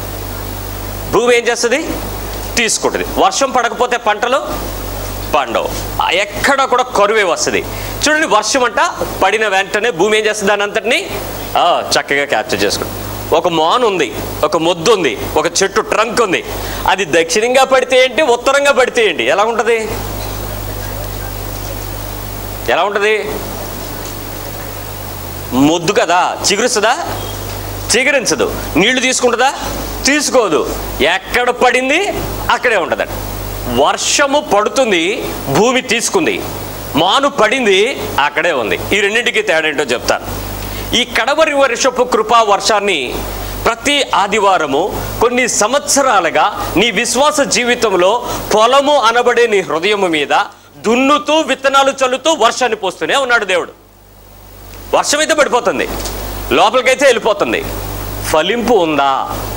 భూమి ఏం చేస్తుంది తీసుకుంటుంది వర్షం పడకపోతే పంటలు పండవు ఆ ఎక్కడ కూడా కరువే వస్తుంది చూడండి వర్షం అంట పడిన వెంటనే భూమి ఏం చేస్తుంది దాని అంతటిని ఆ, చక్కగా క్యాప్చర్ చేసుకుంటుంది ఒక మాన్ ఉంది ఒక మొద్దు ఉంది ఒక చెట్టు ట్రంక్ ఉంది అది దక్షిణంగా పడితే ఏంటి ఉత్తరంగా పడితే ఏంటి ఎలా ఉంటుంది ఎలా ఉంటుంది మొద్దు కదా చిగురుస్తుందా చిగురించదు నీళ్లు తీసుకుంటుందా తీసుకోదు ఎక్కడ పడింది అక్కడే ఉంటుందట వర్షము పడుతుంది భూమి తీసుకుంది మాను పడింది అక్కడే ఉంది ఈ రెండింటికి తేడా ఏంటో చెప్తాను ఈ కడవరి వర్షపు కృపా వర్షాన్ని ప్రతి ఆదివారము కొన్ని సంవత్సరాలుగా నీ విశ్వాస జీవితంలో పొలము అనబడే నీ హృదయము మీద దున్నుతూ విత్తనాలు చల్లుతూ వర్షాన్ని పోస్తూనే ఉన్నాడు దేవుడు వర్షం అయితే పడిపోతుంది లోపలికైతే వెళ్ళిపోతుంది ఫలింపు ఉందా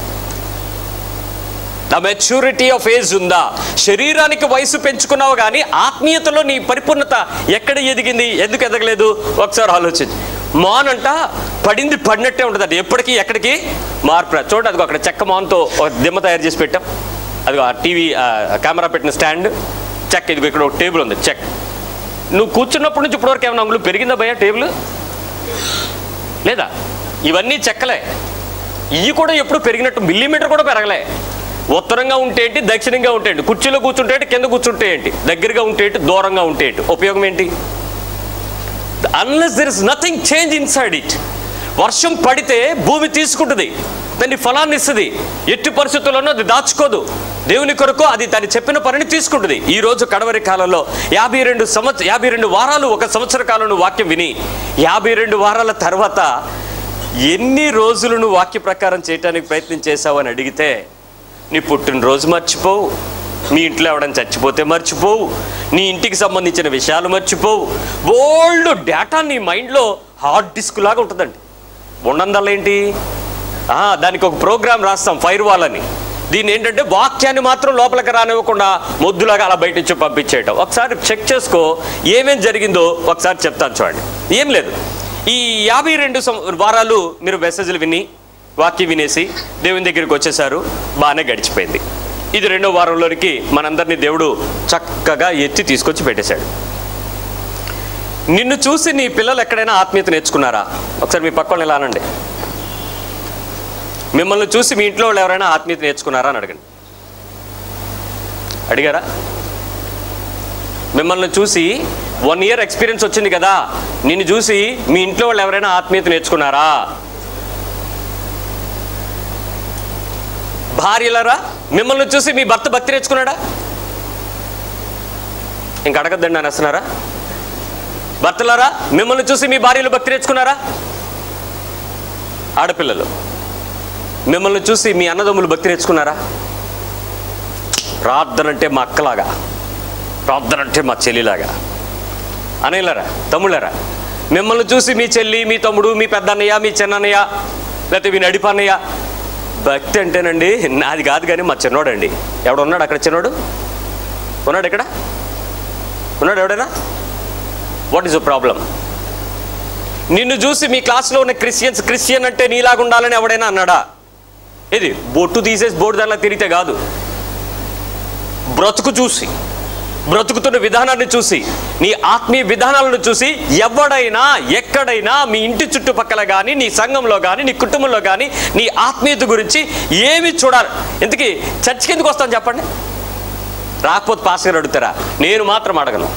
ద మెచ్యూరిటీ ఆఫ్ ఏజ్ ఉందా శరీరానికి వయసు పెంచుకున్నావు కానీ ఆత్మీయతలో నీ పరిపూర్ణత ఎక్కడ ఎదిగింది ఎందుకు ఎదగలేదు ఒకసారి ఆలోచించి మాన్ అంట పడింది పడినట్టే ఉంటుంది అది ఎప్పటికీ ఎక్కడికి మార్పు రాదు. చూడండి అదిగో అక్కడ చెక్క మాన్తో ఒక దిమ్మ తయారు చేసి పెట్టాం అదిగో ఆ టీవీ ఆ, కెమెరా పెట్టిన స్టాండ్ చెక్ ఇదిగో ఇక్కడ ఒక టేబుల్ ఉంది చెక్ నువ్వు కూర్చున్నప్పటి నుంచి ఇప్పటివరకు ఏమైనా అంగులు పెరిగిందా భయ్యా టేబుల్ లేదా ఇవన్నీ చెక్కలే ఇవి కూడా ఎప్పుడు పెరిగినట్టు మిల్లీమీటర్ కూడా పెరగలే ఉత్తరంగా ఉంటే ఏంటి దక్షిణంగా ఉంటే ఏంటి కుర్చీలో కూర్చుంటే ఏంటి కింద కూర్చుంటే ఏంటి దగ్గరగా ఉంటే ఏంటి దూరంగా ఉంటే ఏంటి ఉపయోగం ఏంటి unless there is nothing change inside it వర్షం పడితే భూమి తీసుకుంటుంది దాన్ని ఫలాన్ని ఇస్తుంది ఎట్టి పరిస్థితుల్లోనూ అది దాచుకోదు దేవుని కొరకు అది దాన్ని చెప్పిన పనిని తీసుకుంటుంది ఈ రోజు కడవరి కాలంలో యాభై రెండు సంవత్సర యాభై రెండు వారాలు ఒక సంవత్సర కాలంలో వాక్యం విని యాభై రెండు వారాల తర్వాత ఎన్ని రోజులు నువ్వు వాక్య ప్రకారం చేయడానికి ప్రయత్నం చేశావు అని అడిగితే నీ పుట్టినరోజు మర్చిపోవు మీ ఇంట్లో ఎవడని చచ్చిపోతే మర్చిపోవు నీ ఇంటికి సంబంధించిన విషయాలు మర్చిపోవు ఓల్డ్ డేటా నీ మైండ్లో హార్డ్ డిస్క్ లాగా ఉంటుందండి ఉన్నందల్లా ఏంటి ఆ, దానికి ఒక ప్రోగ్రామ్ రాస్తాం ఫైర్ వాల్ అని దీని ఏంటంటే వాక్యాన్ని మాత్రం లోపలికి రానివ్వకుండా మొద్దులాగా అలా బయట నుంచి పంపించేయటం ఒకసారి చెక్ చేసుకో ఏమేం జరిగిందో ఒకసారి చెప్తాను చూడండి ఏం లేదు ఈ యాభై రెండు సం- వారాలు మీరు మెసేజ్లు విని వాక్యం వినేసి దేవుని దగ్గరికి వచ్చేసారు బాగానే గడిచిపోయింది ఇది రెండో వారంలోనికి మనందరినీ దేవుడు చక్కగా ఎత్తి తీసుకొచ్చి పెట్టేశాడు నిన్ను చూసి నీ పిల్లలు ఎక్కడైనా ఆత్మీయత నేర్చుకున్నారా ఒకసారి మీ పక్కన ఎలా అనండి మిమ్మల్ని చూసి మీ ఇంట్లో వాళ్ళు ఎవరైనా ఆత్మీయత నేర్చుకున్నారా అని అడగండి అడిగారా మిమ్మల్ని చూసి వన్ ఇయర్ ఎక్స్పీరియన్స్ వచ్చింది కదా నిన్ను చూసి మీ ఇంట్లో వాళ్ళు ఎవరైనా ఆత్మీయత నేర్చుకున్నారా భార్యలరా మిమ్మల్ని చూసి మీ భర్త భక్తి నేర్చుకున్నాడా ఇంక అడగద్దండి అని వస్తున్నారా భర్తలారా మిమ్మల్ని చూసి మీ భార్యలు భక్తి నేర్చుకున్నారా ఆడపిల్లలు మిమ్మల్ని చూసి మీ అన్నదమ్ములు భక్తి నేర్చుకున్నారా ప్రార్థన అంటే మా అక్కలాగా ప్రార్థన అంటే మా చెల్లిలాగా అనేలారా తమ్ముళ్ళారా మిమ్మల్ని చూసి మీ చెల్లి మీ తమ్ముడు మీ పెద్దన్నయ్య మీ చిన్నన్నయ్య లేకపోతే మీ నడిపన్నయ్య భక్తి అంటేనండి నాది కాదు కానీ మా చిన్నోడండి ఎవడున్నాడు అక్కడ చిన్నోడు ఉన్నాడు ఇక్కడ ఉన్నాడు ఎవడైనా వాట్ ఈస్ ద ప్రాబ్లం నిన్ను చూసి మీ క్లాస్లో ఉన్న క్రిస్టియన్స్ క్రిస్టియన్ అంటే నీలాగా ఉండాలని ఎవడైనా అన్నాడా ఇది బొట్టు తీసేసి బోర్డు దానిలా తిరిగితే కాదు బ్రతుకు చూసి బ్రతుకుతున్న విధానాన్ని చూసి నీ ఆత్మీయ విధానాలను చూసి ఎవడైనా ఎక్కడైనా మీ ఇంటి చుట్టుపక్కల కానీ నీ సంఘంలో కానీ నీ కుటుంబంలో కానీ నీ ఆత్మీయత గురించి ఏమి చూడాలి ఎందుకు చర్చికి ఎందుకు వస్తాను చెప్పండి రాకపోతే పాస్ గారు అడుగుతారా నేను మాత్రం అడగను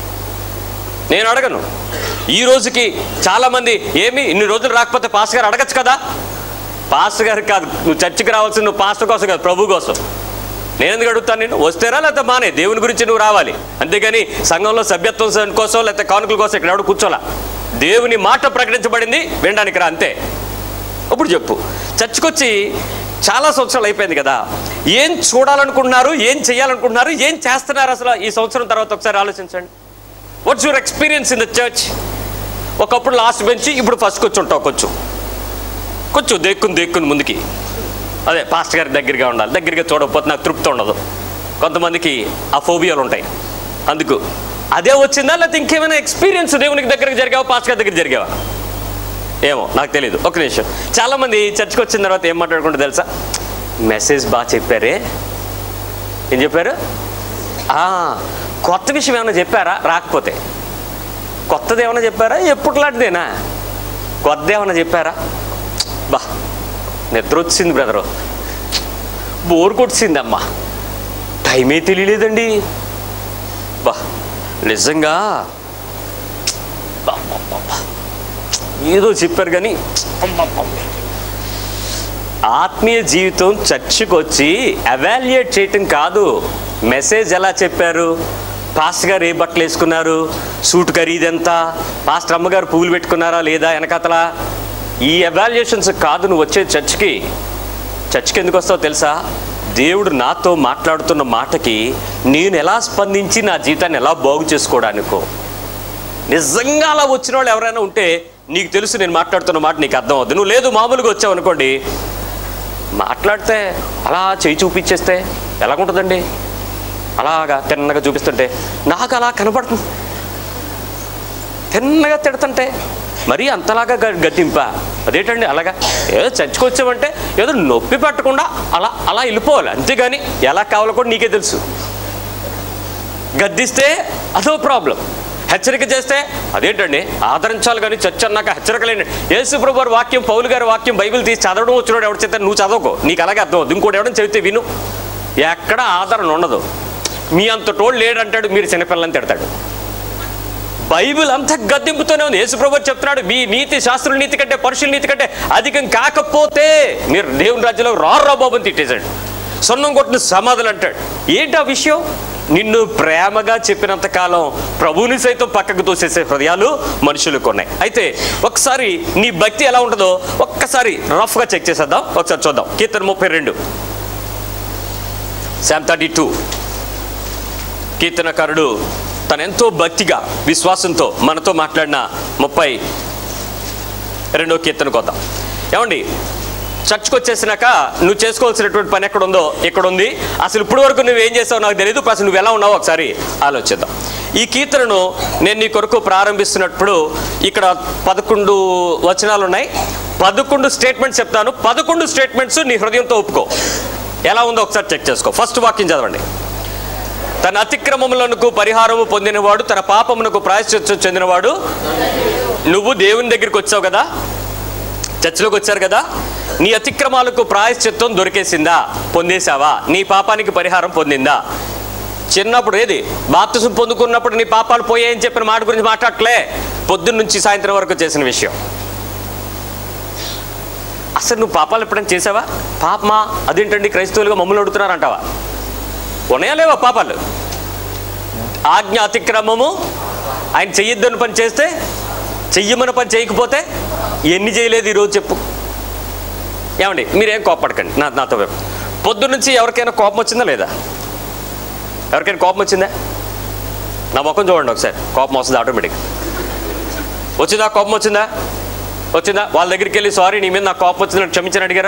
నేను అడగను ఈ రోజుకి చాలామంది ఏమి ఇన్ని రోజులు రాకపోతే పాస్ గారు అడగచ్చు కదా పాస్ గారు కాదు నువ్వు చర్చికి రావాల్సింది నువ్వు పాస్టర్ కోసం కాదు ప్రభు కోసం నేను ఎందుకు అడుగుతాను నేను వస్తేరా లేకపోతే మానే దేవుని గురించి నువ్వు రావాలి అంతేగాని సంఘంలో సభ్యత్వం కోసం లేకపోతే కానుకల కోసం ఇక్కడ ఎవడు కూర్చోలా దేవుని మాట ప్రకటించబడింది వినడానికి రా అంతే ఇప్పుడు చెప్పు చర్చికొచ్చి చాలా సంవత్సరాలు అయిపోయింది కదా ఏం చూడాలనుకుంటున్నారు ఏం చేయాలనుకుంటున్నారు ఏం చేస్తున్నారు అసలు ఈ సంవత్సరం తర్వాత ఒకసారి ఆలోచించండి what's your experience in the church ఒకప్పుడు లాస్ట్ బెంచ్ ఇప్పుడు ఫస్ట్కి వచ్చి ఉంటావు కొంచెం కొంచెం దేక్కుని దేక్కుని ముందుకి అదే పాస్టర్ గారి దగ్గరగా ఉండాలి దగ్గరగా చూడకపోతే నాకు తృప్తి ఉండదు కొంతమందికి ఆ ఫోబియాలు ఉంటాయి అందుకు అదే వచ్చిందా లేకపోతే ఇంకేమైనా ఎక్స్పీరియన్స్ దేవునికి దగ్గరకు జరిగావా పాస్టర్ గారి దగ్గర జరిగావా ఏమో నాకు తెలియదు ఒక నిమిషం చాలామంది చర్చ్కి వచ్చిన తర్వాత ఏం మాట్లాడుకుంటే తెలుసా మెసేజ్ బాగా చెప్పారే ఏం చెప్పారు ఆ, కొత్త విషయం ఏమైనా చెప్పారా రాకపోతే కొత్తది ఏమైనా చెప్పారా ఎప్పుడులాంటిదేనా కొత్తది ఏమైనా చెప్పారా బా నిద్ర వచ్చింది బ్రదరు బోర్ కొట్టింది అమ్మా టైమే తెలియలేదండి బా నిజంగా బా, బా, బా, బా. ఏదో చెప్పారు కానీ అమ్మమ్మమ్మ. ఆత్మీయ జీవితం చర్చికి వచ్చి అవాల్యుయేట్ చేయటం కాదు మెసేజ్ ఎలా చెప్పారు పాస్టర్ గారు ఏ బట్టలు వేసుకున్నారు సూట్ ఖరీదెంత పాస్టర్ అమ్మగారు పువ్వులు పెట్టుకున్నారా లేదా వెనకతల ఈ ఎవాల్యుయేషన్స్ కాదు నువ్వు వచ్చే చర్చ్కి చర్చ్కి ఎందుకు వస్తావు తెలుసా దేవుడు నాతో మాట్లాడుతున్న మాటకి నేను ఎలా స్పందించి నా జీవితాన్ని ఎలా బాగు చేసుకోవడానికో నిజంగా అలా వచ్చిన వాళ్ళు ఎవరైనా ఉంటే నీకు తెలుసు నేను మాట్లాడుతున్న మాట నీకు అర్థం అవుతుంది నువ్వు లేదు మామూలుగా వచ్చావు అనుకోండి మాట్లాడితే అలా చేయి చూపించేస్తే ఎలాగుంటుందండి అలాగా తిన్నగా చూపిస్తుంటే నాకు అలా కనపడుతుంది తిన్నగా తిడుతుంటే మరీ అంతలాగా గ- గట్టింపా అదేంటండి అలాగా ఏదో చర్చకు వచ్చామంటే ఏదో నొప్పి పెట్టకుండా అలా అలా వెళ్ళిపోవాలి అంతేగాని ఎలా కావాలో కూడా నీకే తెలుసు గద్దిస్తే అదో ప్రాబ్లం హెచ్చరిక చేస్తే అదేంటండి ఆదరించాలి కానీ చర్చ అన్నాక హెచ్చరికలేండి యేసుప్రభు వారి వాక్యం పౌలు గారి వాక్యం బైబిల్ తీసి చదవడం వచ్చినాడు ఎవడు చెప్తే నువ్వు చదవకో నీకు అలాగే అర్థం అవుతుంది ఇంకోటి ఎవడని చెబితే విను ఎక్కడ ఆదరణ ఉండదు మీ అంత టోళ్ళు లేడంటాడు మీరు చిన్నపిల్లని తిడతాడు బైబిల్ అంత గద్దెంపుతోనే ఉంది యేసుప్రభు చెప్తున్నాడు మీ నీతి శాస్త్రుల నీతి కంటే పరుషుల నీతి కంటే అధికం కాకపోతే మీరు దేవుని రాజ్యంలో రారు బాబు అని తిట్టేశాడు సొన్నం కొట్టిన సమాధులు అంటాడు ఏంటి ఆ విషయం నిన్ను ప్రేమగా చెప్పినంత కాలం ప్రభువుని సైతం పక్కకు తోసేసే హృదయాలు మనుషులకు ఉన్నాయి అయితే ఒకసారి నీ భక్తి ఎలా ఉంటుందో ఒక్కసారి రఫ్గా చెక్ చేసేద్దాం ఒకసారి చూద్దాం కీర్తన ముప్పై రెండు శామ్ థర్టీ టూ కీర్తనకారుడు తను ఎంతో భక్తిగా విశ్వాసంతో మనతో మాట్లాడిన ముప్పై రెండో కీర్తన కొద్దాం ఏమండి చర్చ్కి వచ్చేసినాక నువ్వు చేసుకోవాల్సినటువంటి పని ఎక్కడ ఉందో ఇక్కడ ఉంది అసలు ఇప్పుడు వరకు నువ్వు ఏం చేసావు నాకు తెలియదు అసలు నువ్వు ఎలా ఉన్నావో ఒకసారి ఆలోచిద్దాం ఈ కీర్తనను నేను నీ కొరకు ప్రారంభిస్తున్నప్పుడు ఇక్కడ పదకొండు వచనాలు ఉన్నాయి పదకొండు స్టేట్మెంట్స్ చెప్తాను పదకొండు స్టేట్మెంట్స్ నీ హృదయంతో ఒప్పుకో ఎలా ఉందో ఒకసారి చెక్ చేసుకో ఫస్ట్ వాక్యం చదవండి తన అతిక్రమములకు పరిహారము పొందినవాడు తన పాపమునకు ప్రాయశ్చిత్తం చెందినవాడు నువ్వు దేవుని దగ్గరికి వచ్చావు కదా చర్చిలోకి వచ్చారు కదా నీ అతిక్రమాలకు ప్రాయశ్చిత్తం దొరికేసిందా పొందేశావా నీ పాపానికి పరిహారం పొందిందా చిన్నప్పుడు ఏది బాప్తిసం పొందుకున్నప్పుడు నీ పాపాలు పోయాయని చెప్పిన మాట గురించి మాట్లాడలే పొద్దున్న నుంచి సాయంత్రం వరకు చేసిన విషయం అసలు నువ్వు పాపాలు ఎప్పుడైనా చేసావా పాపమా అదేంటండి క్రైస్తవులుగా మమ్మల్ని అడుగుతున్నారంటావా ఉన్నాయా లేవా పాపాలు ఆజ్ఞ అతిక్రమము ఆయన చెయ్యొద్దని పని చేస్తే చెయ్యమని పని చేయకపోతే ఎన్ని చేయలేదు ఈరోజు చెప్పు ఏమండి మీరేం కోపడకండి నా నాతో వైపు పొద్దు నుంచి ఎవరికైనా కోపం వచ్చిందా లేదా ఎవరికైనా కోపం వచ్చిందా నా ముఖం చూడండి ఒకసారి కోపం వస్తుంది ఆటోమేటిక్ వచ్చిందా కోపం వచ్చిందా వచ్చిందా వాళ్ళ దగ్గరికి వెళ్ళి సారీ నీ మీద నాకు కోపం వచ్చిందని క్షమించని అడిగారా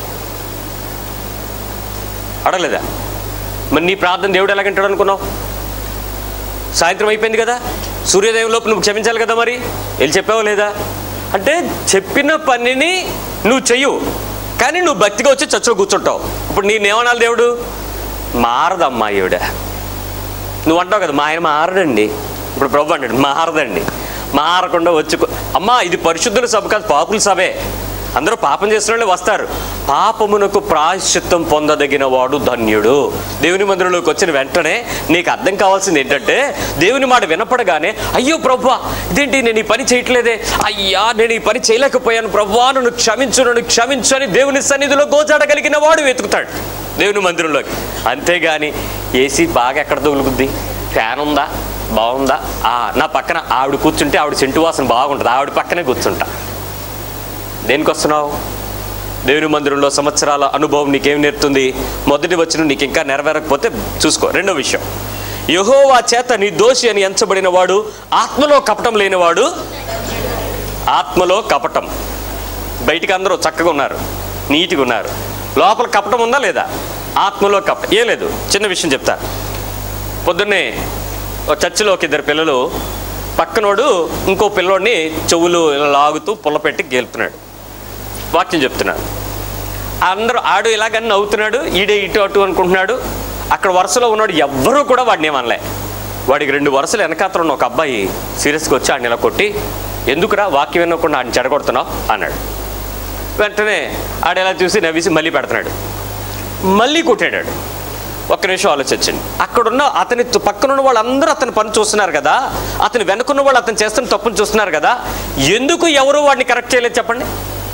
అడగలేదా మరి నీ ప్రార్థన దేవుడు ఎలాగంటాడు అనుకున్నావు సాయంత్రం అయిపోయింది కదా సూర్యోదయం లోపు నువ్వు క్షమించాలి కదా మరి వెళ్ళి చెప్పావా లేదా అంటే చెప్పిన పనిని నువ్వు చెయ్యు కానీ నువ్వు భక్తిగా వచ్చి చచ్చులో కూర్చుంటావు ఇప్పుడు నేనేమనాలి దేవుడు మారదమ్మా ఈవిడ నువ్వు అంటావు కదా మా ఆయన మారడండి ఇప్పుడు ప్రభు అంటాడు మారదండి మారకుండా వచ్చి కూ- అమ్మా ఇది పరిశుద్ధుల సభ కాదు పాపుల సభే అందరూ పాపం చేసిన వాళ్ళే వస్తారు పాపమునకు ప్రాయశ్చిత్తం పొందదగిన వాడు ధన్యుడు దేవుని మందిరంలోకి వచ్చిన వెంటనే నీకు అర్థం కావాల్సింది ఏంటంటే దేవుని మాట వినపడగానే అయ్యో ప్రభా ఇదేంటి నేను ఈ పని చేయట్లేదే అయ్యా నేను ఈ పని చేయలేకపోయాను ప్రభా నన్ను క్షమించు నన్ను క్షమించు అని దేవుని సన్నిధిలో గోచాడగలిగిన వాడు వెతుకుతాడు దేవుని మందిరంలోకి అంతేగాని ఏసీ బాగా ఎక్కడ తగులుకుద్ది ఫ్యాన్ ఉందా బాగుందా ఆ, నా పక్కన ఆవిడ కూర్చుంటే ఆవిడ చెంటు వాసన బాగుంటుంది ఆవిడ పక్కనే కూర్చుంటా దేనికి వస్తున్నావు దేవుని మందిరంలో సంవత్సరాల అనుభవం నీకేం నేర్పుతుంది మొదటి వచ్చిన నీకు ఇంకా నెరవేరకపోతే చూసుకో రెండో విషయం యహోవా చేత నీ దోషి అని ఎంచబడిన వాడు ఆత్మలో కపటం లేనివాడు ఆత్మలో కపటం బయటికి అందరూ చక్కగా ఉన్నారు నీట్గా ఉన్నారు లోపల కపటం ఉందా లేదా ఆత్మలో కపటం ఏ లేదు చిన్న విషయం చెప్తా పొద్దున్నే ఓ చర్చిలో ఒక ఇద్దరు పిల్లలు పక్కనోడు ఇంకో పిల్లోడిని చెవులు ఇలా లాగుతూ పుల్ల పెట్టి గెలుపుతున్నాడు వాక్యం చెప్తున్నాడు అందరూ ఆడు ఇలాగని నవ్వుతున్నాడు ఈడే ఇటు అటు అనుకుంటున్నాడు అక్కడ వరుసలో ఉన్నాడు ఎవ్వరూ కూడా వాడిని ఏమనలే వాడికి రెండు వరుసలు వెనకాతలు ఉన్న ఒక అబ్బాయి సీరియస్గా వచ్చి ఆడిని ఇలా కొట్టి ఎందుకురా వాక్యం వినకుండా ఆడిని చెడగొడుతున్నావు అన్నాడు వెంటనే ఆడు ఇలా చూసి నవ్వేసి మళ్ళీ పెడుతున్నాడు మళ్ళీ కొట్టాడు ఒక్క నిమిషం ఆలోచించండి అక్కడున్న అతని తు- పక్కనున్న వాళ్ళందరూ అతని పని చూస్తున్నారు కదా అతని వెనుకున్న వాళ్ళు అతను చేస్తున్న తప్పును చూస్తున్నారు కదా ఎందుకు ఎవరు వాడిని కరెక్ట్ చేయలేదు చెప్పండి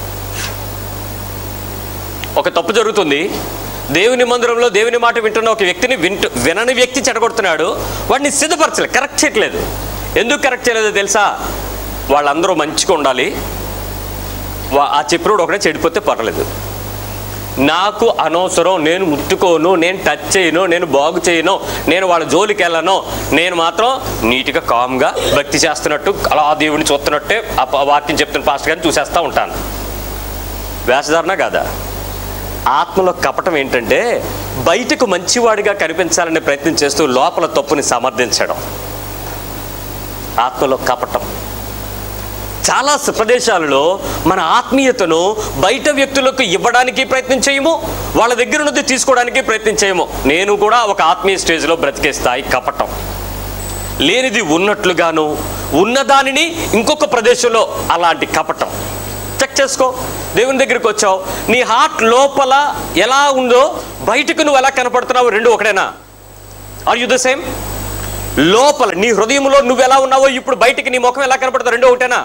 ఒక తప్పు జరుగుతుంది దేవుని మందిరంలో దేవుని మాట వింటున్న ఒక వ్యక్తిని వింటు వినని వ్యక్తి చెడగొడుతున్నాడు వాడిని సిద్ధపరచలేదు కరెక్ట్ చేయట్లేదు ఎందుకు కరెక్ట్ చేయలేదో తెలుసా వాళ్ళందరూ మంచిగా ఉండాలి వా- ఆ చెప్పినోడు ఒకటే చెడిపోతే పర్లేదు నాకు అనవసరం నేను ముట్టుకోను నేను టచ్ చేయను నేను బాగు చేయను నేను వాళ్ళ జోలికి వెళ్ళను నేను మాత్రం నీట్గా కామ్గా భక్తి చేస్తున్నట్టు అలా దేవుడిని చూస్తున్నట్టే ఆ ప- వాక్యం చెప్తున్న పాస్టర్ గారిని చూసేస్తూ ఉంటాను వేషధారణ కాదా ఆత్మలో కపటం ఏంటంటే బయటకు మంచివాడిగా కనిపించాలనే ప్రయత్నం చేస్తూ లోపల తప్పుని సమర్థించడం ఆత్మలో కపటం చాలా స- ప్రదేశాలలో మన ఆత్మీయతను బయట వ్యక్తులకు ఇవ్వడానికి ప్రయత్నం చేయము వాళ్ళ దగ్గర ఉన్నది తీసుకోవడానికి ప్రయత్నం చేయము నేను కూడా ఒక ఆత్మీయ స్టేజ్లో బ్రతికే స్థాయి కపటం లేనిది ఉన్నట్లుగాను ఉన్నదానిని ఇంకొక ప్రదేశంలో అలాంటి కపటం చెక్ చేసుకో దేవుని దగ్గరికి వచ్చావు నీ హార్ట్ లోపల ఎలా ఉందో బయటకు నువ్వు ఎలా కనపడుతున్నావు రెండు ఒకటేనా ఆర్ యు ద సేమ్ లోపల నీ హృదయంలో నువ్వు ఎలా ఉన్నావో ఇప్పుడు బయటికి నీ ముఖం ఎలా కనపడుతుంది రెండు ఒకటేనా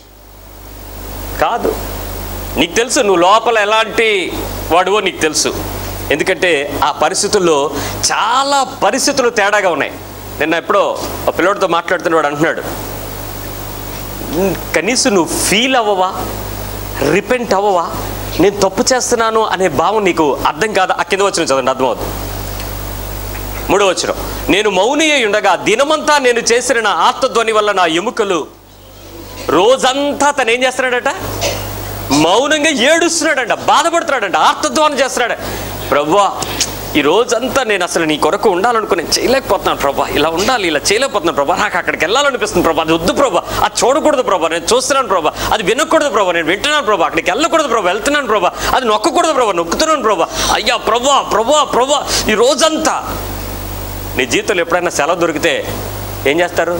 కాదు నీకు తెలుసు నువ్వు లోపల ఎలాంటి వాడువో నీకు తెలుసు ఎందుకంటే ఆ పరిస్థితుల్లో చాలా పరిస్థితులు తేడాగా ఉన్నాయి నిన్న ఎప్పుడో ఒక పిల్లోడితో మాట్లాడుతున్నవాడు అంటున్నాడు "ఉమ్, కనీసం నువ్వు ఫీల్ అవ్వవా రిపెంట్ అవ్వవా నేను తప్పు చేస్తున్నాను అనే భావం నీకు అర్థం కాదా ఆ కింద వచ్చిన చదవండి అర్థమవుతుంది మూడో వచ్చిన నేను మౌని అయి ఉండగా దినమంతా నేను చేసిన నా ఆత్మధ్వని వల్ల నా ఎముకలు రోజంతా తను ఏం చేస్తున్నాడట మౌనంగా ఏడుస్తున్నాడంట బాధపడుతున్నాడంట ఆర్తధ్వానం చేస్తున్నాడు ప్రభా ఈ రోజంతా నేను అసలు నీ కొరకు ఉండాలనుకుని నేను చేయలేకపోతున్నాను ప్రభా ఇలా ఉండాలి ఇలా చేయలేకపోతున్నాను ప్రభా నాకు అక్కడికి వెళ్ళాలనిపిస్తుంది ప్రభా అది వద్దు ప్రభా అది చూడకూడదు ప్రభా నేను చూస్తున్నాను ప్రభా అది వినకూడదు ప్రభా నేను వింటున్నాను ప్రభా అక్కడికి వెళ్ళకూడదు ప్రభా వెళ్తున్నాను ప్రభా అది నొక్కకూడదు ప్రభా నొక్కుతున్నాను ప్రభా అయ్యా ప్రభా ప్రభా ప్రభా ఈ రోజంతా నీ జీవితంలో ఎప్పుడైనా సెలవు దొరికితే ఏం చేస్తారు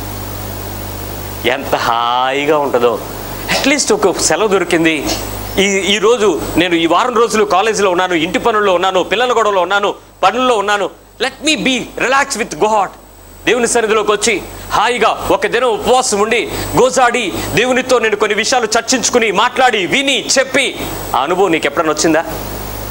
ఎంత హాయిగా ఉంటుందో అట్లీస్ట్ ఒక సెలవు దొరికింది ఈ ఈ రోజు నేను ఈ వారం రోజులు కాలేజీలో ఉన్నాను ఇంటి పనుల్లో ఉన్నాను పిల్లల గొడవలో ఉన్నాను పనుల్లో ఉన్నాను let me be relax with God దేవుని సన్నిధిలోకి వచ్చి హాయిగా ఒక దినం ఉపవాసం ఉండి గోజాడి దేవునితో నేను కొన్ని విషయాలు చర్చించుకుని మాట్లాడి విని చెప్పి ఆ అనుభవం నీకు ఎప్పుడైనా వచ్చిందా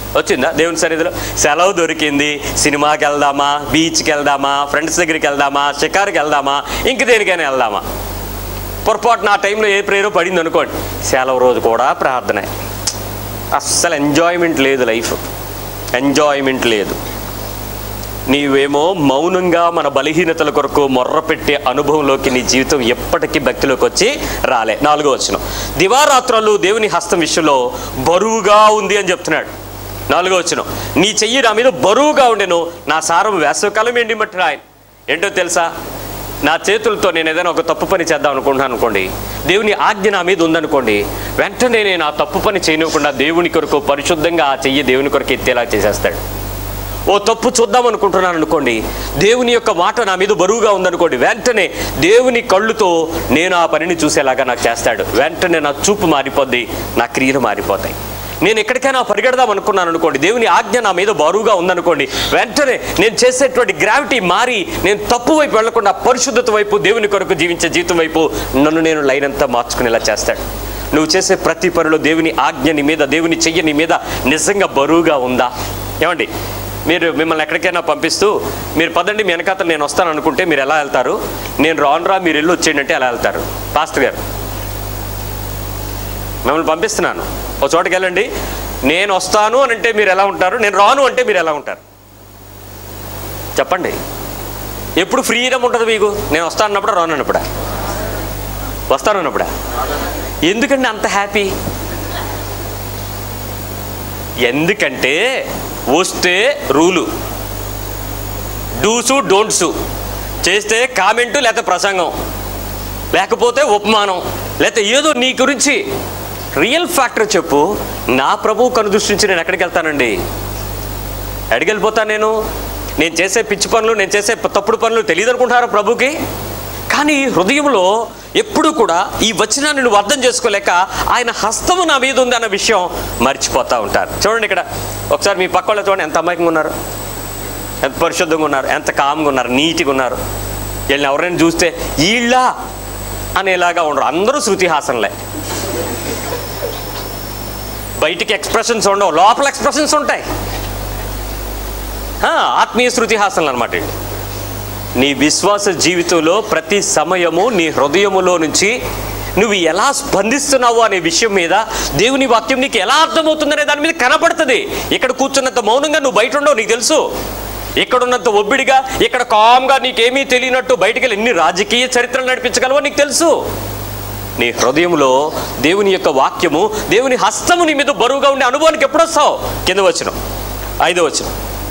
వచ్చిందా దేవుని సన్నిధిలో సెలవు దొరికింది సినిమాకి వెళ్దామా బీచ్కి వెళ్దామా ఫ్రెండ్స్ దగ్గరికి వెళ్దామా షికారుకి వెళ్దామా ఇంక దేనికైనా వెళ్దామా పొరపాటున ఆ టైంలో ఏ ప్రేరో పడింది అనుకోండి సెలవు రోజు కూడా ప్రార్థనే అస్సలు ఎంజాయ్మెంట్ లేదు లైఫ్ ఎంజాయ్మెంట్ లేదు నీవేమో మౌనంగా మన బలహీనతల కొరకు మొర్ర పెట్టే అనుభవంలోకి నీ జీవితం ఎప్పటికీ భక్తిలోకి వచ్చి రాలే నాలుగో వచ్చిన దివారాత్రాలు దేవుని హస్తం విషయంలో బరువుగా ఉంది అని చెప్తున్నాడు నాలుగో వచ్చిన నీ చెయ్యి నా మీద బరువుగా ఉండెను నా సారం వేసవకాలం ఎండి మట్టి ఆయన ఏంటో తెలుసా నా చేతులతో నేను ఏదైనా ఒక తప్పు పని చేద్దాం అనుకుంటున్నాను అనుకోండి దేవుని ఆజ్ఞ నా మీద ఉందనుకోండి వెంటనే నేను ఆ తప్పు పని చేయనివ్వకుండా దేవుని కొరకు పరిశుద్ధంగా ఆ చెయ్యి దేవుని కొరకు ఎత్తేలా చేసేస్తాడు ఓ తప్పు చూద్దాం అనుకుంటున్నాను అనుకోండి దేవుని యొక్క మాట నా మీద బరువుగా ఉందనుకోండి వెంటనే దేవుని కళ్ళుతో నేను ఆ పనిని చూసేలాగా నాకు చేస్తాడు వెంటనే నా చూపు మారిపోద్ది నా క్రియలు మారిపోతాయి నేను ఎక్కడికైనా పరిగెడదాం అనుకున్నాను అనుకోండి దేవుని ఆజ్ఞ నా మీద బరువుగా ఉందనుకోండి వెంటనే నేను చేసేటువంటి గ్రావిటీ మారి నేను తప్పు వైపు వెళ్లకుండా పరిశుద్ధత వైపు దేవుని కొరకు జీవించే జీవితం వైపు నన్ను నేను లైన్ అంతా మార్చుకునేలా చేస్తాడు నువ్వు చేసే ప్రతి పనిలో దేవుని ఆజ్ఞ నీ మీద దేవుని చెయ్యి నీ మీద నిజంగా బరువుగా ఉందా ఏమండి మీరు మిమ్మల్ని ఎక్కడికైనా పంపిస్తూ మీరు పదండి మీ వెనకాతలు నేను వస్తాను అనుకుంటే మీరు ఎలా వెళ్తారు నేను రానురా మీరు వెళ్ళి వచ్చేయండి అంటే ఎలా వెళ్తారు పాస్టర్ గారు మిమ్మల్ని పంపిస్తున్నాను ఒక చోటకి వెళ్ళండి నేను వస్తాను అని అంటే మీరు ఎలా ఉంటారు నేను రాను అంటే మీరు ఎలా ఉంటారు చెప్పండి ఎప్పుడు ఫ్రీడమ్ ఉంటుంది మీకు నేను వస్తాను అన్నప్పుడు రాను అన్నప్పుడా వస్తాను అన్నప్పుడా ఎందుకండి అంత హ్యాపీ ఎందుకంటే వస్తే రూలు డూసు డోంట్సు చేస్తే కామెంటు లేకపోతే ప్రసంగం లేకపోతే ఉపమానం లేకపోతే ఏదో నీ గురించి రియల్ ఫ్యాక్టర్ చెప్పు నా ప్రభువు కనుదృష్టించి నేను ఎక్కడికి వెళ్తానండి ఎక్కడికి వెళ్ళిపోతాను నేను నేను చేసే పిచ్చి పనులు నేను చేసే తప్పుడు పనులు తెలియదు అనుకుంటారా ప్రభుకి కానీ హృదయంలో ఎప్పుడు కూడా ఈ వచనాన్ని నువ్వు అర్థం చేసుకోలేక ఆయన హస్తము నా మీద ఉంది అన్న విషయం మర్చిపోతూ ఉంటారు చూడండి ఇక్కడ ఒకసారి మీ పక్క వాళ్ళ చూడండి ఎంత అమాయకంగా ఉన్నారు ఎంత పరిశుద్ధంగా ఉన్నారు ఎంత కామ్గా ఉన్నారు నీట్గా ఉన్నారు వీళ్ళని ఎవరైనా చూస్తే ఈళ్ళ అనేలాగా ఉండరు అందరూ శృతిహాసనలే బయటికి ఎక్స్ప్రెషన్స్ ఉండవు లోపల ఎక్స్ప్రెషన్స్ ఉంటాయి ఆ, ఆత్మీయ శృతిహాసనలు అనమాట ఇవి. నీ విశ్వాస జీవితంలో ప్రతి సమయము నీ హృదయములో నుంచి నువ్వు ఎలా స్పందిస్తున్నావు అనే విషయం మీద దేవుని వాక్యం నీకు ఎలా అర్థమవుతుందనే దాని మీద కనపడుతుంది ఇక్కడ కూర్చున్నంత మౌనంగా నువ్వు బయట ఉండవు నీకు తెలుసు ఇక్కడ ఉన్నంత ఒబ్బిడిగా ఇక్కడ కామ్గా నీకేమీ తెలియనట్టు బయటికి వెళ్ళి ఎన్ని రాజకీయ చరిత్రలు నడిపించగలవో నీకు తెలుసు నీ హృదయంలో దేవుని యొక్క వాక్యము దేవుని హస్తము నీ మీద బరువుగా ఉండే అనుభవానికి ఎప్పుడు వస్తావు కింద వచ్చిన ఐదో వచ్చిన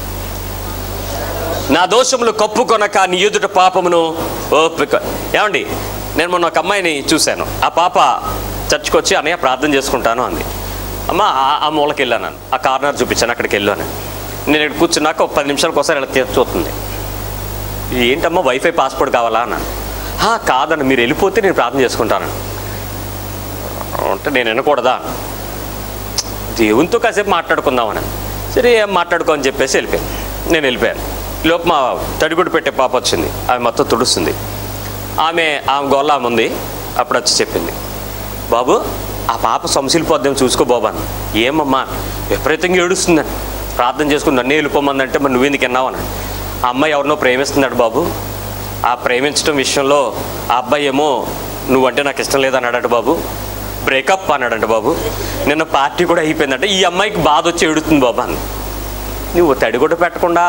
నా దోషములు కప్పుకొనక నీ ఎదుట పాపమును ఓపిక ఏమండి నేను మొన్న ఒక అమ్మాయిని చూశాను ఆ పాప చర్చ్కి వచ్చి అన్నయ్య ప్రార్థన చేసుకుంటాను అంది అమ్మ ఆ- ఆ మూలకి వెళ్ళాను ఆ కార్నర్ చూపించాను అక్కడికి వెళ్ళాను నేను ఇక్కడ కూర్చున్నాక ఒక పది నిమిషాలకు ఒకసారి ఇలా తీర్చి చూస్తుంది ఏంటమ్మా వైఫై పాస్పోర్ట్ కావాలా అన్నాను "హా, కాదన్న మీరు వెళ్ళిపోతే నేను ప్రార్థన చేసుకుంటాను అంటే నేను వినకూడదా దేవునితో కాసేపు మాట్లాడుకుందామని సరే ఏం మాట్లాడుకో అని చెప్పేసి వెళ్ళిపోయాను నేను వెళ్ళిపోయాను లోపు మా తడిగుడు పెట్టే పాప వచ్చింది ఆమె మొత్తం తుడుస్తుంది ఆమె ఆమె గొల్ల ఆమె ఉంది అప్పుడు వచ్చి చెప్పింది బాబు ఆ పాప సంశీలిపోద్దాం చూసుకో బాబా అని ఏమమ్మా విపరీతంగా ఏడుస్తుందని ప్రార్థన చేసుకుని నన్నే వెళ్ళిపోమందంటే మరి నువ్వెందుకు విన్నావని ఆ అమ్మాయి ఎవరినో ప్రేమిస్తున్నాడు బాబు ఆ ప్రేమించడం విషయంలో ఆ అబ్బాయి ఏమో నువ్వంటే నాకు ఇష్టం లేదన్నాడట బాబు బ్రేకప్ అన్నాడంట బాబు నిన్న పార్టీ కూడా అయిపోయిందంటే ఈ అమ్మాయికి బాధ వచ్చి ఏడుతుంది బాబా అని నువ్వు తడి కూడా పెట్టకుండా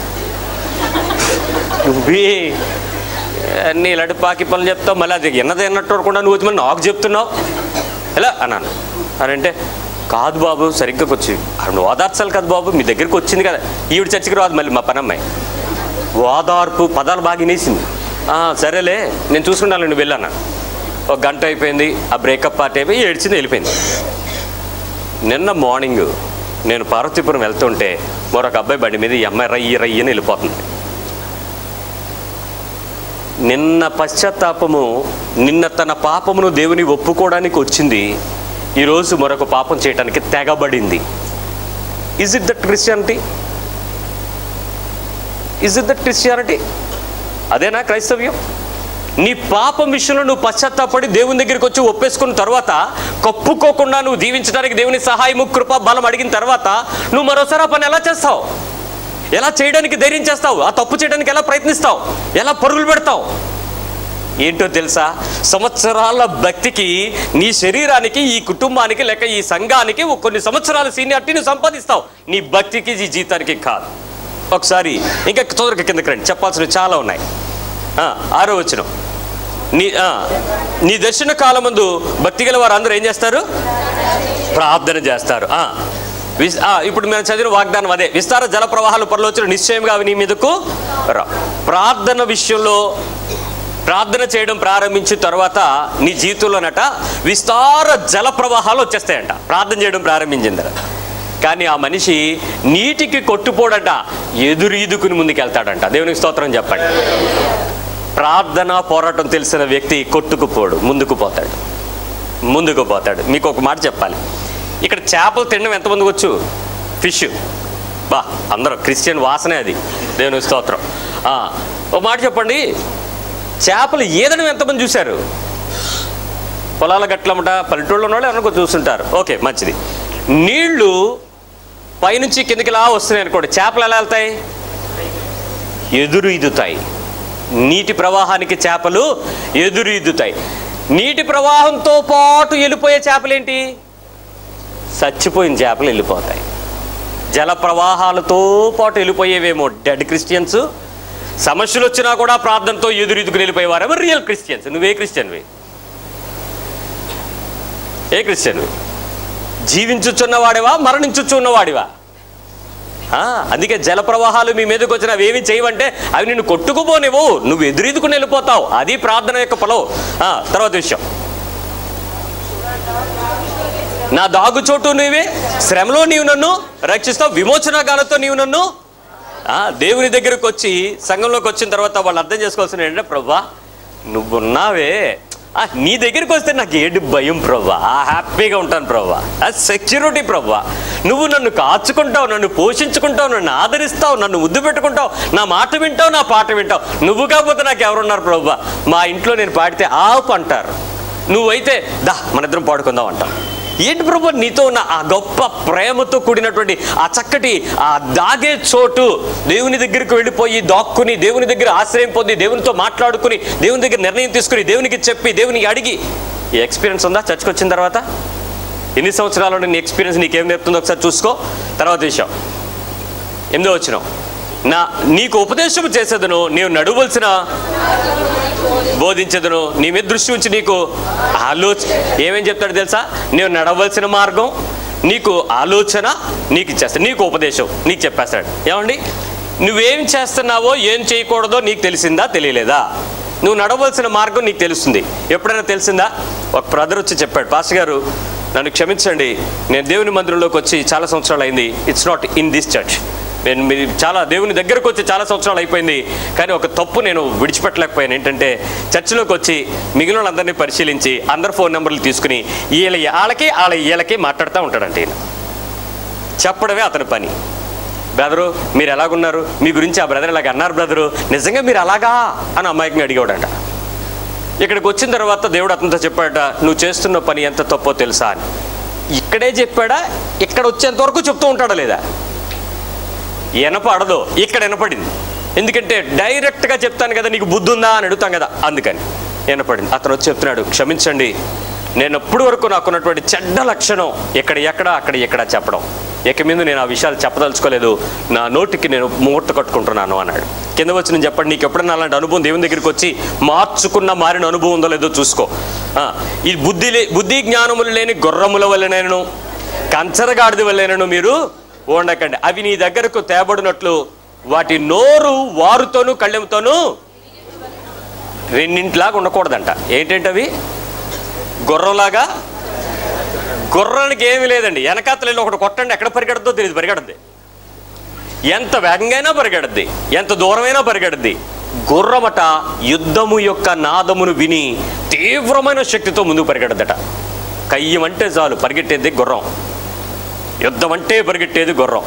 నువ్వే అన్ని ఇలాంటి పాకి పనులు చెప్తావు మళ్ళీ అది ఎన్నది ఎన్నట్టు అనుకుండా నువ్వు వచ్చి మళ్ళీ నాకు చెప్తున్నావు ఎలా అన్నాను అని అంటే కాదు బాబు సరిగ్గా వచ్చి నువ్వు ఓదార్చాలి కదా బాబు మీ దగ్గరికి వచ్చింది కదా ఈవిడ చర్చికి రాదు మళ్ళీ మా పనమ్మాయి ఓదార్పు పదాలు బాగా వినేసింది "ఆ, సరేలే నేను చూసుకుంటాను నువ్వు వెళ్ళాను ఒక గంట అయిపోయింది ఆ బ్రేకప్ పార్టీ అయిపోయి ఏడ్చింది వెళ్ళిపోయింది నిన్న మార్నింగ్ నేను పార్వతీపురం వెళ్తుంటే మరొక అబ్బాయి బండి మీద ఈ అమ్మాయి రయ్యి రయ్యి అని వెళ్ళిపోతుంది నిన్న పశ్చాత్తాపము నిన్న తన పాపమును దేవుని ఒప్పుకోవడానికి వచ్చింది ఈరోజు మరొక పాపం చేయడానికి తెగబడింది is it that Christianity is it that Christianity అదేనా క్రైస్తవ్యం నీ పాపం విషయంలో నువ్వు పశ్చాత్తాపడి దేవుని దగ్గరికి వచ్చి ఒప్పేసుకున్న తర్వాత కప్పుకోకుండా నువ్వు దీవించడానికి దేవుని సహాయము కృప బలం అడిగిన తర్వాత నువ్వు మరోసారి ఆ పని ఎలా చేస్తావు ఎలా చేయడానికి ధైర్యం చేస్తావు ఆ తప్పు చేయడానికి ఎలా ప్రయత్నిస్తావు ఎలా పరుగులు పెడతావు ఏంటో తెలుసా సంవత్సరాల భక్తికి నీ శరీరానికి ఈ కుటుంబానికి లేక ఈ సంఘానికి ఓ కొన్ని సంవత్సరాల సీనియారిటీ నువ్వు సంపాదిస్తావు నీ భక్తికి ఈ జీతానికి కాదు ఒకసారి ఇంకా తొందరగా కిందకి రండి చెప్పాల్సినవి చాలా ఉన్నాయి ఆ, ఆరో వచ్చిన నీ ఆ, నీ దర్శన కాలం ముందు భక్తి గల వారు అందరూ ఏం చేస్తారు ప్రార్థన చేస్తారు ఆ, విస్- ఆ, ఇప్పుడు మేము చదివిన వాగ్దానం అదే విస్తార జల ప్రవాహాలు పరలోచన నిశ్చయంగా అవి నీ మీదకు రా ప్రార్థన విషయంలో ప్రార్థన చేయడం ప్రారంభించిన తర్వాత నీ జీవితంలోనట విస్తార జల ప్రవాహాలు వచ్చేస్తాయంట ప్రార్థన చేయడం ప్రారంభించిన తర్వాత కానీ ఆ మనిషి నీటికి కొట్టుపోడట ఎదురు ఈదుకుని ముందుకెళ్తాడంట దేవునికి స్తోత్రం చెప్పండి ప్రార్థన పోరాటం తెలిసిన వ్యక్తి కొట్టుకుపోడు ముందుకు పోతాడు ముందుకు పోతాడు మీకు ఒక మాట చెప్పాలి ఇక్కడ చేపలు తినడం ఎంతమందికి వచ్చు ఫిష్ బా అందరూ క్రిస్టియన్ వాసనే అది దేవుని స్తోత్రం ఆ, ఒక మాట చెప్పండి చేపలు ఏదడం ఎంతమంది చూశారు పొలాల గట్లమ్మట పల్లెటూళ్ళు ఉన్న వాళ్ళు ఎవరికో చూస్తుంటారు ఓకే మంచిది నీళ్లు పైనుంచి కిందకి ఇలా వస్తున్నాయి అనుకోండి చేపలు ఎలా వెళ్తాయి ఎదురు ఈదుతాయి నీటి ప్రవాహానికి చేపలు ఎదురు ఈదుతాయి నీటి ప్రవాహంతో పాటు వెళ్ళిపోయే చేపలేంటి చచ్చిపోయిన చేపలు వెళ్ళిపోతాయి జల ప్రవాహాలతో పాటు వెళ్ళిపోయేవేమో డెడ్ క్రిస్టియన్స్ సమస్యలు వచ్చినా కూడా ప్రార్థనతో ఎదురు ఎదుగుని వెళ్ళిపోయేవారేమో రియల్ క్రిస్టియన్స్ నువ్వే క్రిస్టియన్వి ఏ క్రిస్టియన్వి జీవించుచున్నవాడివా మరణించుచున్నవాడివా ఆ, అందుకే జల ప్రవాహాలు మీ మీదకి వచ్చిన అవి ఏమి చేయవంటే అవి నిన్ను కొట్టుకుపోనివ్వు నువ్వు ఎదురెదుకుని వెళ్ళిపోతావు అది ప్రార్థన యొక్క పొలవు ఆ, తర్వాత విషయం నా దాగు చోటు నీవే శ్రమలో నీవు నన్ను రక్షిస్తావు విమోచన గానతో నీవు నన్ను ఆ, దేవుని దగ్గరకు వచ్చి సంఘంలోకి వచ్చిన తర్వాత వాళ్ళు అర్థం చేసుకోవాల్సిన ఏంటంటే ప్రభా నువ్వున్నావే ఆ, నీ దగ్గరికి వస్తే నాకు ఏంటి భయం ప్రభా హ్యాపీగా ఉంటాను ప్రభా ఆ సెక్యూరిటీ ప్రభా నువ్వు నన్ను కాచుకుంటావు నన్ను పోషించుకుంటావు నన్ను ఆదరిస్తావు నన్ను ముద్దు పెట్టుకుంటావు నా మాట వింటావు నా పాట వింటావు నువ్వు కాకపోతే నాకు ఎవరున్నారు ప్రభా మా ఇంట్లో నేను పాడితే ఆపు అంటారు నువ్వైతే దా మన ఇద్దరం పాడుకుందాం అంటాం ఏంటి ప్రభు నీతో ఉన్న ఆ గొప్ప ప్రేమతో కూడినటువంటి ఆ చక్కటి ఆ దాగే చోటు దేవుని దగ్గరికి వెళ్ళిపోయి దాక్కుని దేవుని దగ్గర ఆశ్రయం పొంది దేవునితో మాట్లాడుకుని దేవుని దగ్గర నిర్ణయం తీసుకుని దేవునికి చెప్పి దేవునికి అడిగి ఈ ఎక్స్పీరియన్స్ ఉందా చర్చకు వచ్చిన తర్వాత ఎన్ని సంవత్సరాల నీ ఎక్స్పీరియన్స్ నీకేం నేర్పుతుందో ఒకసారి చూసుకో తర్వాత విషయం ఎనిమిదో వచ్చిన నా నీకు ఉపదేశం చేసేదను నీవు నడవలసిన బోధించదును నీ మీద దృష్టి ఉంచి నీకు ఆలోచ ఏమేం చెప్తాడు తెలుసా నీవు నడవలసిన మార్గం నీకు ఆలోచన నీకు ఇచ్చేస్తాడు నీకు ఉపదేశం నీకు చెప్పేస్తాడు ఏమండి నువ్వేం చేస్తున్నావో ఏం చేయకూడదో నీకు తెలిసిందా తెలియలేదా నువ్వు నడవలసిన మార్గం నీకు తెలుస్తుంది ఎప్పుడైనా తెలిసిందా ఒక బ్రదర్ వచ్చి చెప్పాడు పాస్టర్ గారు నన్ను క్షమించండి నేను దేవుని మందిరంలోకి వచ్చి చాలా సంవత్సరాలు అయింది it's not in this church నేను మీ చాలా దేవుని దగ్గరకు వచ్చి చాలా సంవత్సరాలు అయిపోయింది కానీ ఒక తప్పు నేను విడిచిపెట్టలేకపోయాను ఏంటంటే చర్చిలోకి వచ్చి మిగిలిన వాళ్ళందరినీ పరిశీలించి అందరి ఫోన్ నెంబర్లు తీసుకుని వీళ్ళ వాళ్ళకి వాళ్ళ వీళ్ళకి మాట్లాడుతూ ఉంటాడంట ఈయన చెప్పడమే అతని పని బ్రదరు మీరు ఎలాగున్నారు మీ గురించి ఆ బ్రదర్ ఇలాగ అన్నారు బ్రదరు నిజంగా మీరు అలాగా అని అమ్మాయికి అడిగాడంట ఇక్కడికి వచ్చిన తర్వాత దేవుడు అతనితో చెప్పాడట నువ్వు చేస్తున్న పని ఎంత తప్పో తెలుసా అని ఇక్కడే చెప్పాడా ఇక్కడ వచ్చేంత వరకు చెప్తూ ఉంటాడా లేదా వినపడదు ఇక్కడ వినపడింది ఎందుకంటే డైరెక్ట్గా చెప్తాను కదా నీకు బుద్ధి ఉందా అని అడుగుతాం కదా అందుకని వినపడింది అతను వచ్చి చెప్తున్నాడు క్షమించండి నేను ఎప్పటి వరకు నాకున్నటువంటి చెడ్డ లక్షణం ఎక్కడ ఎక్కడ అక్కడ ఎక్కడ చెప్పడం ఇక మీద నేను ఆ విషయాలు చెప్పదలుచుకోలేదు నా నోటికి నేను ముహూర్త కట్టుకుంటున్నాను అన్నాడు కింద వచ్చి నేను చెప్పండి నీకు ఎప్పుడైనా అలాంటి అనుభవం దేవుని దగ్గరికి వచ్చి మార్చుకున్న మారిన అనుభవం ఉందో లేదో చూసుకో ఆ, ఈ బుద్ధి లే- బుద్ధి జ్ఞానములు లేని గుర్రముల వల్లనేను కంచరగాడిది వల్లనేను మీరు ఉండకండి అవి నీ దగ్గరకు తేబడినట్లు వాటి నోరు వారుతోనూ కళ్ళెంతోనూ రెండింటిలాగా ఉండకూడదంట ఏంటంటే అవి గుర్రంలాగా గుర్రానికి ఏమీ లేదండి వెనకాతలలో ఒకటి కొట్టండి ఎక్కడ పరిగెడద్దో తెలియదు పరిగెడద్ది ఎంత వేగంగా పరిగెడద్ది ఎంత దూరమైనా పరిగెడద్ది గుర్రమట యుద్ధము యొక్క నాదమును విని తీవ్రమైన శక్తితో ముందుకు పరిగెడద్దట కయ్యమంటే చాలు పరిగెట్టేది గుర్రం యుద్ధం అంటే పరిగెట్టేది గుర్రం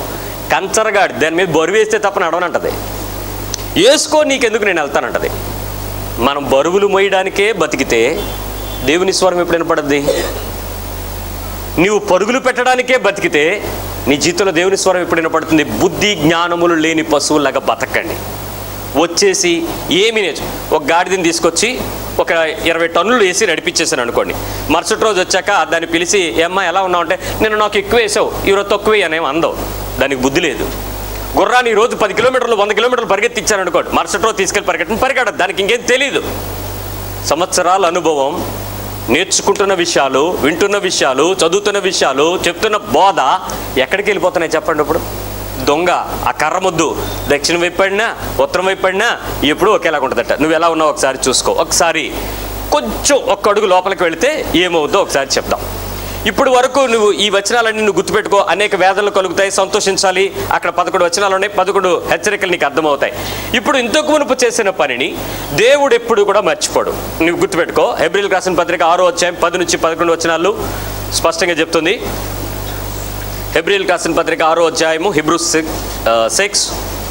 కంచరగాడి దాని మీద బొరు వేస్తే తప్ప నడవనంటది వేసుకో నీకెందుకు నేను వెళ్తానంటది మనం బరువులు మోయడానికే బతికితే దేవుని స్వరం ఎప్పుడు వినపడద్ది నీవు పరుగులు పెట్టడానికే బతికితే నీ జీవితంలో దేవుని స్వరం ఎప్పుడు వినపడుతుంది బుద్ధి జ్ఞానములు లేని పశువులాగా బతకండి వచ్చేసి ఏమి నేర్చు ఒక గాడిదని తీసుకొచ్చి ఒక ఇరవై టన్నులు వేసి నడిపించేసాను అనుకోండి మరుసటి రోజు వచ్చాక దాన్ని పిలిచి ఏమ్మా ఎలా ఉన్నావు అంటే నేను నాకు ఎక్కువ వేసావు ఈరోజు తక్కువ అనేం అందవు దానికి బుద్ధి లేదు గుర్రాన్ని ఈ రోజు పది కిలోమీటర్లు వంద కిలోమీటర్లు పరిగెత్తిచ్చాను అనుకోండి మరుసటి రోజు తీసుకెళ్ళి పరిగెట్టడం పరిగెడదు దానికి ఇంకేం తెలియదు సంవత్సరాల అనుభవం నేర్చుకుంటున్న విషయాలు వింటున్న విషయాలు చదువుతున్న విషయాలు చెప్తున్న బోధ ఎక్కడికి వెళ్ళిపోతున్నాయి చెప్పండి ఇప్పుడు దొంగ ఆ కర్ర ముద్దు దక్షిణ వైపు పడినా ఉత్తరం వైపు పడినా ఎప్పుడు ఒకేలాగా ఉంటుందట నువ్వు ఎలా ఉన్నావు ఒకసారి చూసుకో ఒకసారి కొంచెం ఒక్క అడుగు లోపలికి వెళితే ఏమవుద్దో ఒకసారి చెప్దాం ఇప్పుడు వరకు నువ్వు ఈ వచనాలన్నీ నువ్వు గుర్తుపెట్టుకో అనేక వేదనలు కలుగుతాయి సంతోషించాలి అక్కడ పదకొండు వచనాలు ఉన్నాయి పదకొండు హెచ్చరికలు నీకు అర్థమవుతాయి ఇప్పుడు ఇంతకు మునుపు చేసిన పనిని దేవుడు ఎప్పుడు కూడా మర్చిపోడు నువ్వు గుర్తుపెట్టుకో ఏప్రిల్ రాసిన పత్రిక ఆరో అధ్యాయం పది నుంచి పదకొండు వచనాలు స్పష్టంగా చెప్తుంది హెబ్రిల్ రాసిన పత్రిక ఆరో అధ్యాయము హిబ్రూ సిక్స్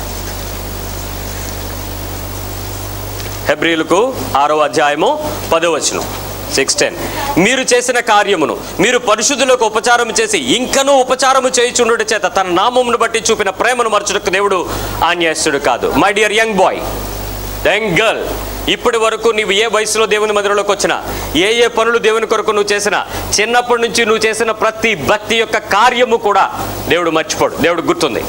హెబ్రిలకు ఆరో అధ్యాయము పదో వచనం సిక్స్ టెన్ మీరు చేసిన కార్యమును మీరు పరిశుద్ధులకు ఉపచారం చేసి ఇంకనూ ఉపచారము చేయుచుండుట చేత తన నామమును బట్టి చూపిన ప్రేమను మరచుటకు దేవుడు ఆన్యాస్తుడు కాదు my dear young boy young girl ఇప్పటి వరకు నీవు ఏ వయసులో దేవుని మందిరంలోకి వచ్చినా ఏ ఏ పనులు దేవుని కొరకు నువ్వు చేసినా చిన్నప్పటి నుంచి నువ్వు చేసిన ప్రతి భక్తి యొక్క కార్యము కూడా దేవుడు మర్చిపోడు దేవుడు గుర్తుంది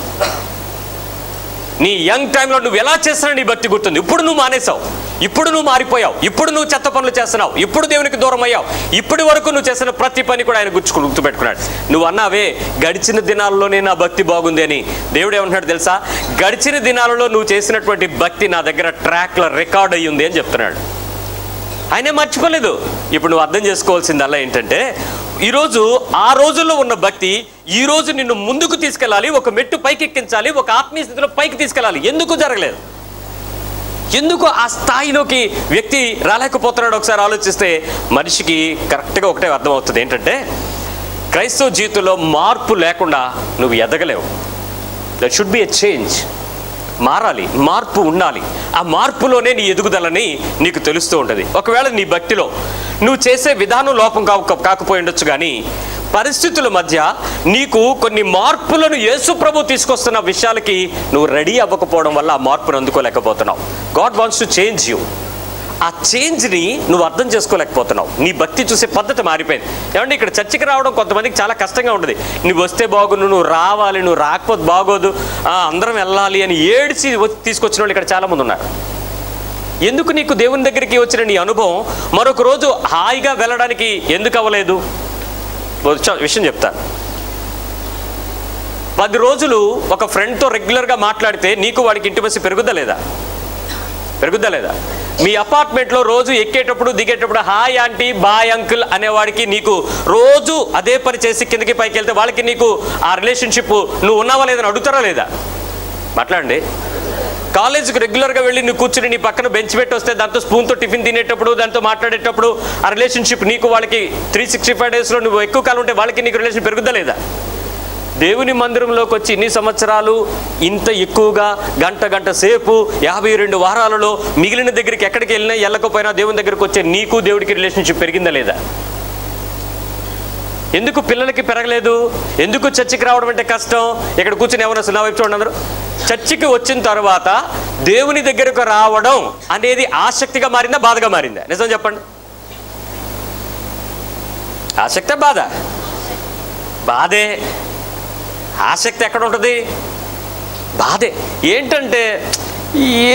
నీ యంగ్ టైంలో నువ్వు ఎలా చేస్తున్నా నీ భక్తి గుర్తుంది ఇప్పుడు నువ్వు మానేసావు ఇప్పుడు నువ్వు మారిపోయావు ఇప్పుడు నువ్వు చెత్త పనులు చేస్తున్నావు ఇప్పుడు దేవునికి దూరం అయ్యావు ఇప్పటి వరకు నువ్వు చేసిన ప్రతి పని కూడా ఆయన గుర్తు గుర్తుపెట్టుకున్నాడు నువ్వు అన్నావే గడిచిన దినాల్లోనే నా భక్తి బాగుంది అని దేవుడు ఏమంటున్నాడు తెలుసా గడిచిన దినాలలో నువ్వు చేసినటువంటి భక్తి నా దగ్గర ట్రాక్లో రికార్డ్ అయ్యింది అని చెప్తున్నాడు ఆయనే మర్చిపోలేదు ఇప్పుడు నువ్వు అర్థం చేసుకోవాల్సిందల్లా ఏంటంటే ఈరోజు ఆ రోజుల్లో ఉన్న భక్తి ఈ రోజు నిన్ను ముందుకు తీసుకెళ్ళాలి ఒక మెట్టు పైకి ఎక్కించాలి ఒక ఆత్మీయ స్థితిలో పైకి తీసుకెళ్ళాలి ఎందుకు జరగలేదు ఎందుకు ఆ స్థాయిలోకి వ్యక్తి రాలేకపోతున్నాడు ఒకసారి ఆలోచిస్తే మనిషికి కరెక్ట్గా ఒకటే అర్థమవుతుంది ఏంటంటే క్రైస్తవ జీవితంలో మార్పు లేకుండా నువ్వు ఎదగలేవు that should be a change మారాలి మార్పు ఉండాలి ఆ మార్పులోనే నీ ఎదుగుదలని నీకు తెలుస్తూ ఉంటుంది ఒకవేళ నీ భక్తిలో నువ్వు చేసే విధానం లోపం కాక కాకపోయి ఉండొచ్చు కానీ పరిస్థితుల మధ్య నీకు కొన్ని మార్పులను యేసు ప్రభు తీసుకొస్తున్న విషయాలకి నువ్వు రెడీ అవ్వకపోవడం వల్ల ఆ మార్పును అందుకోలేకపోతున్నావు God wants to change you ఆ చేంజ్ని నువ్వు అర్థం చేసుకోలేకపోతున్నావు నీ భక్తి చూసే పద్ధతి మారిపోయింది ఏమంటే ఇక్కడ చర్చికి రావడం కొంతమందికి చాలా కష్టంగా ఉంటుంది నువ్వు వస్తే బాగుండు నువ్వు రావాలి నువ్వు రాకపోతే బాగోదు ఆ, అందరం వెళ్ళాలి అని ఏడిచి వచ్చి- తీసుకొచ్చిన వాళ్ళు ఇక్కడ చాలామంది ఉన్నారు ఎందుకు నీకు దేవుని దగ్గరికి వచ్చిన నీ అనుభవం మరొక రోజు హాయిగా వెళ్ళడానికి ఎందుకు అవ్వలేదు ఒక చ- విషయం చెప్తాను పది రోజులు ఒక ఫ్రెండ్తో రెగ్యులర్గా మాట్లాడితే నీకు వాడికి ఇంటిమసి పెరుగుదా లేదా పెరుగుద్దా లేదా మీ అపార్ట్మెంట్లో రోజు ఎక్కేటప్పుడు దిగేటప్పుడు హాయ్ ఆంటీ బాయ్ అంకుల్ అనేవాడికి నీకు రోజు అదే పని చేసి కిందకి పైకి వెళ్తే వాళ్ళకి నీకు ఆ రిలేషన్షిప్ నువ్వు ఉన్నావా లేదని అడుగుతారా లేదా మాట్లాడండి కాలేజీకి రెగ్యులర్గా వెళ్ళి నువ్వు కూర్చుని నీ పక్కన బెంచ్ పెట్టి వస్తే దాంతో స్పూన్తో టిఫిన్ తినేటప్పుడు దాంతో మాట్లాడేటప్పుడు ఆ రిలేషన్షిప్ నీకు వాళ్ళకి త్రీ సిక్స్టీ ఫైవ్ డేస్లో నువ్వు ఎక్కువ కాలం ఉంటే వాళ్ళకి నీకు రిలేషన్ పెరుగుద్దా లేదా దేవుని మందిరంలోకి వచ్చి ఇన్ని సంవత్సరాలు ఇంత ఎక్కువగా గంట గంట సేపు యాభై రెండు వారాలలో మిగిలిన దగ్గరికి ఎక్కడికి వెళ్ళినా వెళ్ళకపోయినా దేవుని దగ్గరికి వచ్చే నీకు దేవుడికి రిలేషన్షిప్ పెరిగిందా లేదా ఎందుకు పిల్లలకి పెరగలేదు ఎందుకు చర్చికి రావడం అంటే కష్టం ఇక్కడ కూర్చొని ఏమన్నా సున్నా వైపు చూడండి అందరూ చర్చికి వచ్చిన తర్వాత దేవుని దగ్గరకు రావడం అనేది ఆసక్తిగా మారిందా బాధగా మారిందా నిజం చెప్పండి ఆసక్తి బాధ బాధే ఆసక్తి ఎక్కడ ఉంటుంది బాధే ఏంటంటే ఏ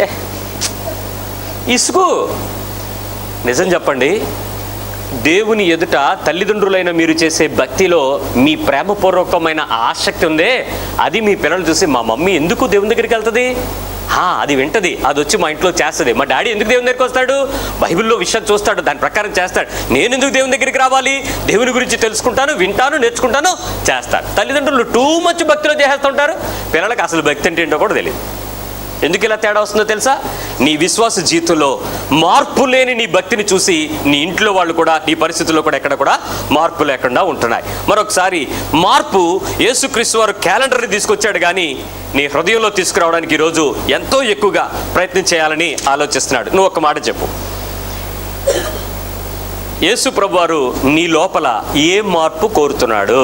ఇసుకు నిజం చెప్పండి దేవుని ఎదుట తల్లిదండ్రులైన మీరు చేసే భక్తిలో మీ ప్రేమపూర్వకమైన ఆసక్తి ఉందే అది మీ పిల్లలు చూసి మా మమ్మీ ఎందుకు దేవుని దగ్గరికి వెళ్తుంది హా, అది వింటది అది వచ్చి మా ఇంట్లో చేస్తుంది మా డాడీ ఎందుకు దేవుని దగ్గరికి వస్తాడు బైబిల్లో విషయం చూస్తాడు దాని ప్రకారం చేస్తాడు నేను ఎందుకు దేవుని దగ్గరికి రావాలి దేవుని గురించి తెలుసుకుంటాను వింటాను నేర్చుకుంటాను చేస్తాను తల్లిదండ్రులు టూ మచ్ భక్తిలో చేసేస్తుంటారు పిల్లలకి అసలు భక్తి అంటే ఏంటో కూడా తెలియదు ఎందుకు ఇలా తేడా వస్తుందో తెలుసా నీ విశ్వాస జీవితంలో మార్పు లేని నీ భక్తిని చూసి నీ ఇంట్లో వాళ్ళు కూడా నీ పరిస్థితుల్లో కూడా ఎక్కడ కూడా మార్పు లేకుండా ఉంటున్నాయి మరొకసారి మార్పు యేసుక్రీస్తు వారు క్యాలెండర్ని తీసుకొచ్చాడు కానీ నీ హృదయంలో తీసుకురావడానికి ఈరోజు ఎంతో ఎక్కువగా ప్రయత్నం చేయాలని ఆలోచిస్తున్నాడు నువ్వు ఒక మాట చెప్పు యేసు ప్రభువారు నీ లోపల ఏ మార్పు కోరుతున్నాడు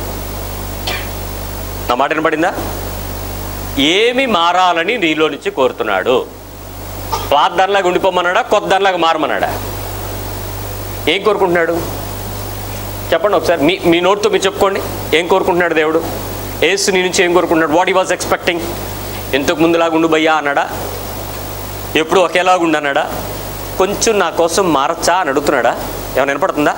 నా మాట వినపడిందా ఏమి మారాలని నీలో నుంచి కోరుతున్నాడు పాత దానిలాగా ఉండిపోమన్నాడా కొత్త దానిలాగా మారమన్నాడా ఏం కోరుకుంటున్నాడు చెప్పండి ఒకసారి మీ మీ నోట్తో మీరు చెప్పుకోండి ఏం కోరుకుంటున్నాడు దేవుడు ఏసు నీ నుంచి ఏం కోరుకుంటున్నాడు వాట్ ఈ వాజ్ ఎక్స్పెక్టింగ్ ఇంతకు ముందులాగా ఉండు భయ్యా అన్నాడా ఎప్పుడు ఒకేలాగా ఉండు అన్నాడా కొంచెం నా కోసం మారచ్చా అని అడుగుతున్నాడా ఏమైనా వినపడుతుందా